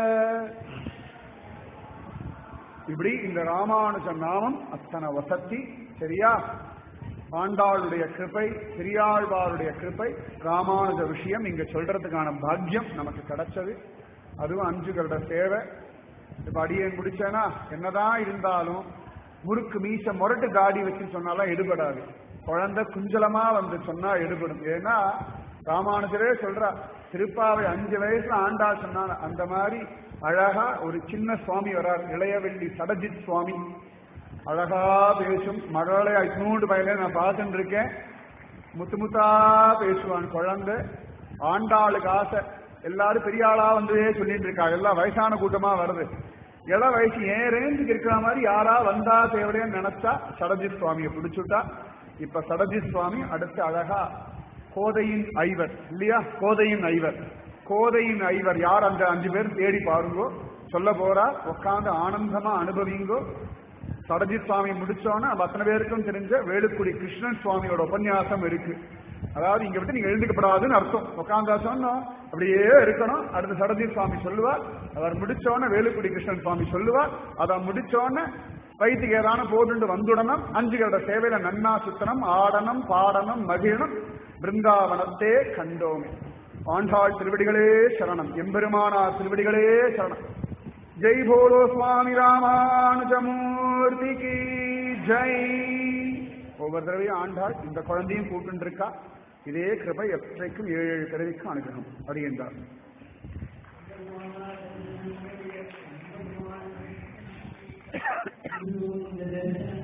இப்படி இந்த ராமானுஜ நாமம் அத்தனை வசத்தி சரியா ஆண்டாளுடைய கிருப்பை பெரியாழ்வாருடைய கிருப்பை ராமானுஜ விஷயம் இங்க சொல்றதுக்கான பாக்கியம் நமக்கு கிடைச்சது அதுவும் அஞ்சுகளோட சேவை இப்ப அடியேன் முடிச்சேனா என்னதான் இருந்தாலும் முறுக்கு மீச முரட்டு தாடி வச்சு சொன்னாலாம் எடுபடாது குழந்தை குஞ்சலமா வந்து சொன்னா எடுபடும் ஏன்னா ராமானுஜரே சொல்றா திருப்பாவை அஞ்சு வயசுல ஆண்டா சொன்னான் அந்த மாதிரி அழகா ஒரு சின்ன சுவாமி வரார் இளையவெள்ளி சடஜித் சுவாமி அழகா பேசும் மகளே இட்னூண்டு பயில நான் பார்த்துட்டு இருக்கேன் முத்து முத்தா பேசுவான் குழந்தை ஆண்டாளுக்கு ஆசை எல்லாரும் பெரிய ஆளா வந்து சொல்லிட்டு இருக்காங்க எல்லாம் வயசான கூட்டமா வருது இள வயசு ஏன் ரேஞ்சுக்கு இருக்கிற மாதிரி யாரா வந்தா தேவையான நினைச்சா சடஜித் சுவாமியை பிடிச்சுட்டா இப்ப சடஜித் சுவாமி அடுத்து அழகா கோதையின் ஐவர் இல்லையா கோதையின் ஐவர் கோதையின் ஐவர் யார் அந்த அஞ்சு பேர் தேடி பாருங்கோ சொல்ல போறா உட்காந்து ஆனந்தமா அனுபவிங்கோ சடஜித் சுவாமி முடிச்சோன்னா நம்ம அத்தனை பேருக்கும் தெரிஞ்ச வேலுக்குடி கிருஷ்ணன் சுவாமியோட உபன்யாசம் இருக்கு அதாவது இங்க விட்டு நீங்க எழுந்துக்கப்படாதுன்னு அர்த்தம் உட்காந்தா சொன்னோம் அப்படியே இருக்கணும் அடுத்து சடஜித் சுவாமி சொல்லுவார் அவர் முடிச்சோன்னு வேலுக்குடி கிருஷ்ணன் சுவாமி சொல்லுவார் அதை முடிச்சோன்னு வயிற்றுக்கு ஏதான போட்டு வந்துடணும் அஞ்சு கருட சேவையில நன்னா சுத்தனம் ஆடனம் பாடனம் மகிழனம் பிருந்தாவனத்தே கண்டோமே ஆண்டாள் திருவடிகளே சரணம் எம்பெருமானார் திருவடிகளே சரணம் ஜெய் போலோ சுவாமி ராமானுஜமூர்த்தி கி ஜெய் ஒவ்வொரு தடவையும் ஆண்டாள் இந்த குழந்தையும் கூட்டு இருக்கா இதே கிருபை எற்றைக்கும் ஏழு ஏழு பிறவிக்கும் அனுகிரகம் அறிகின்றார் Thank you.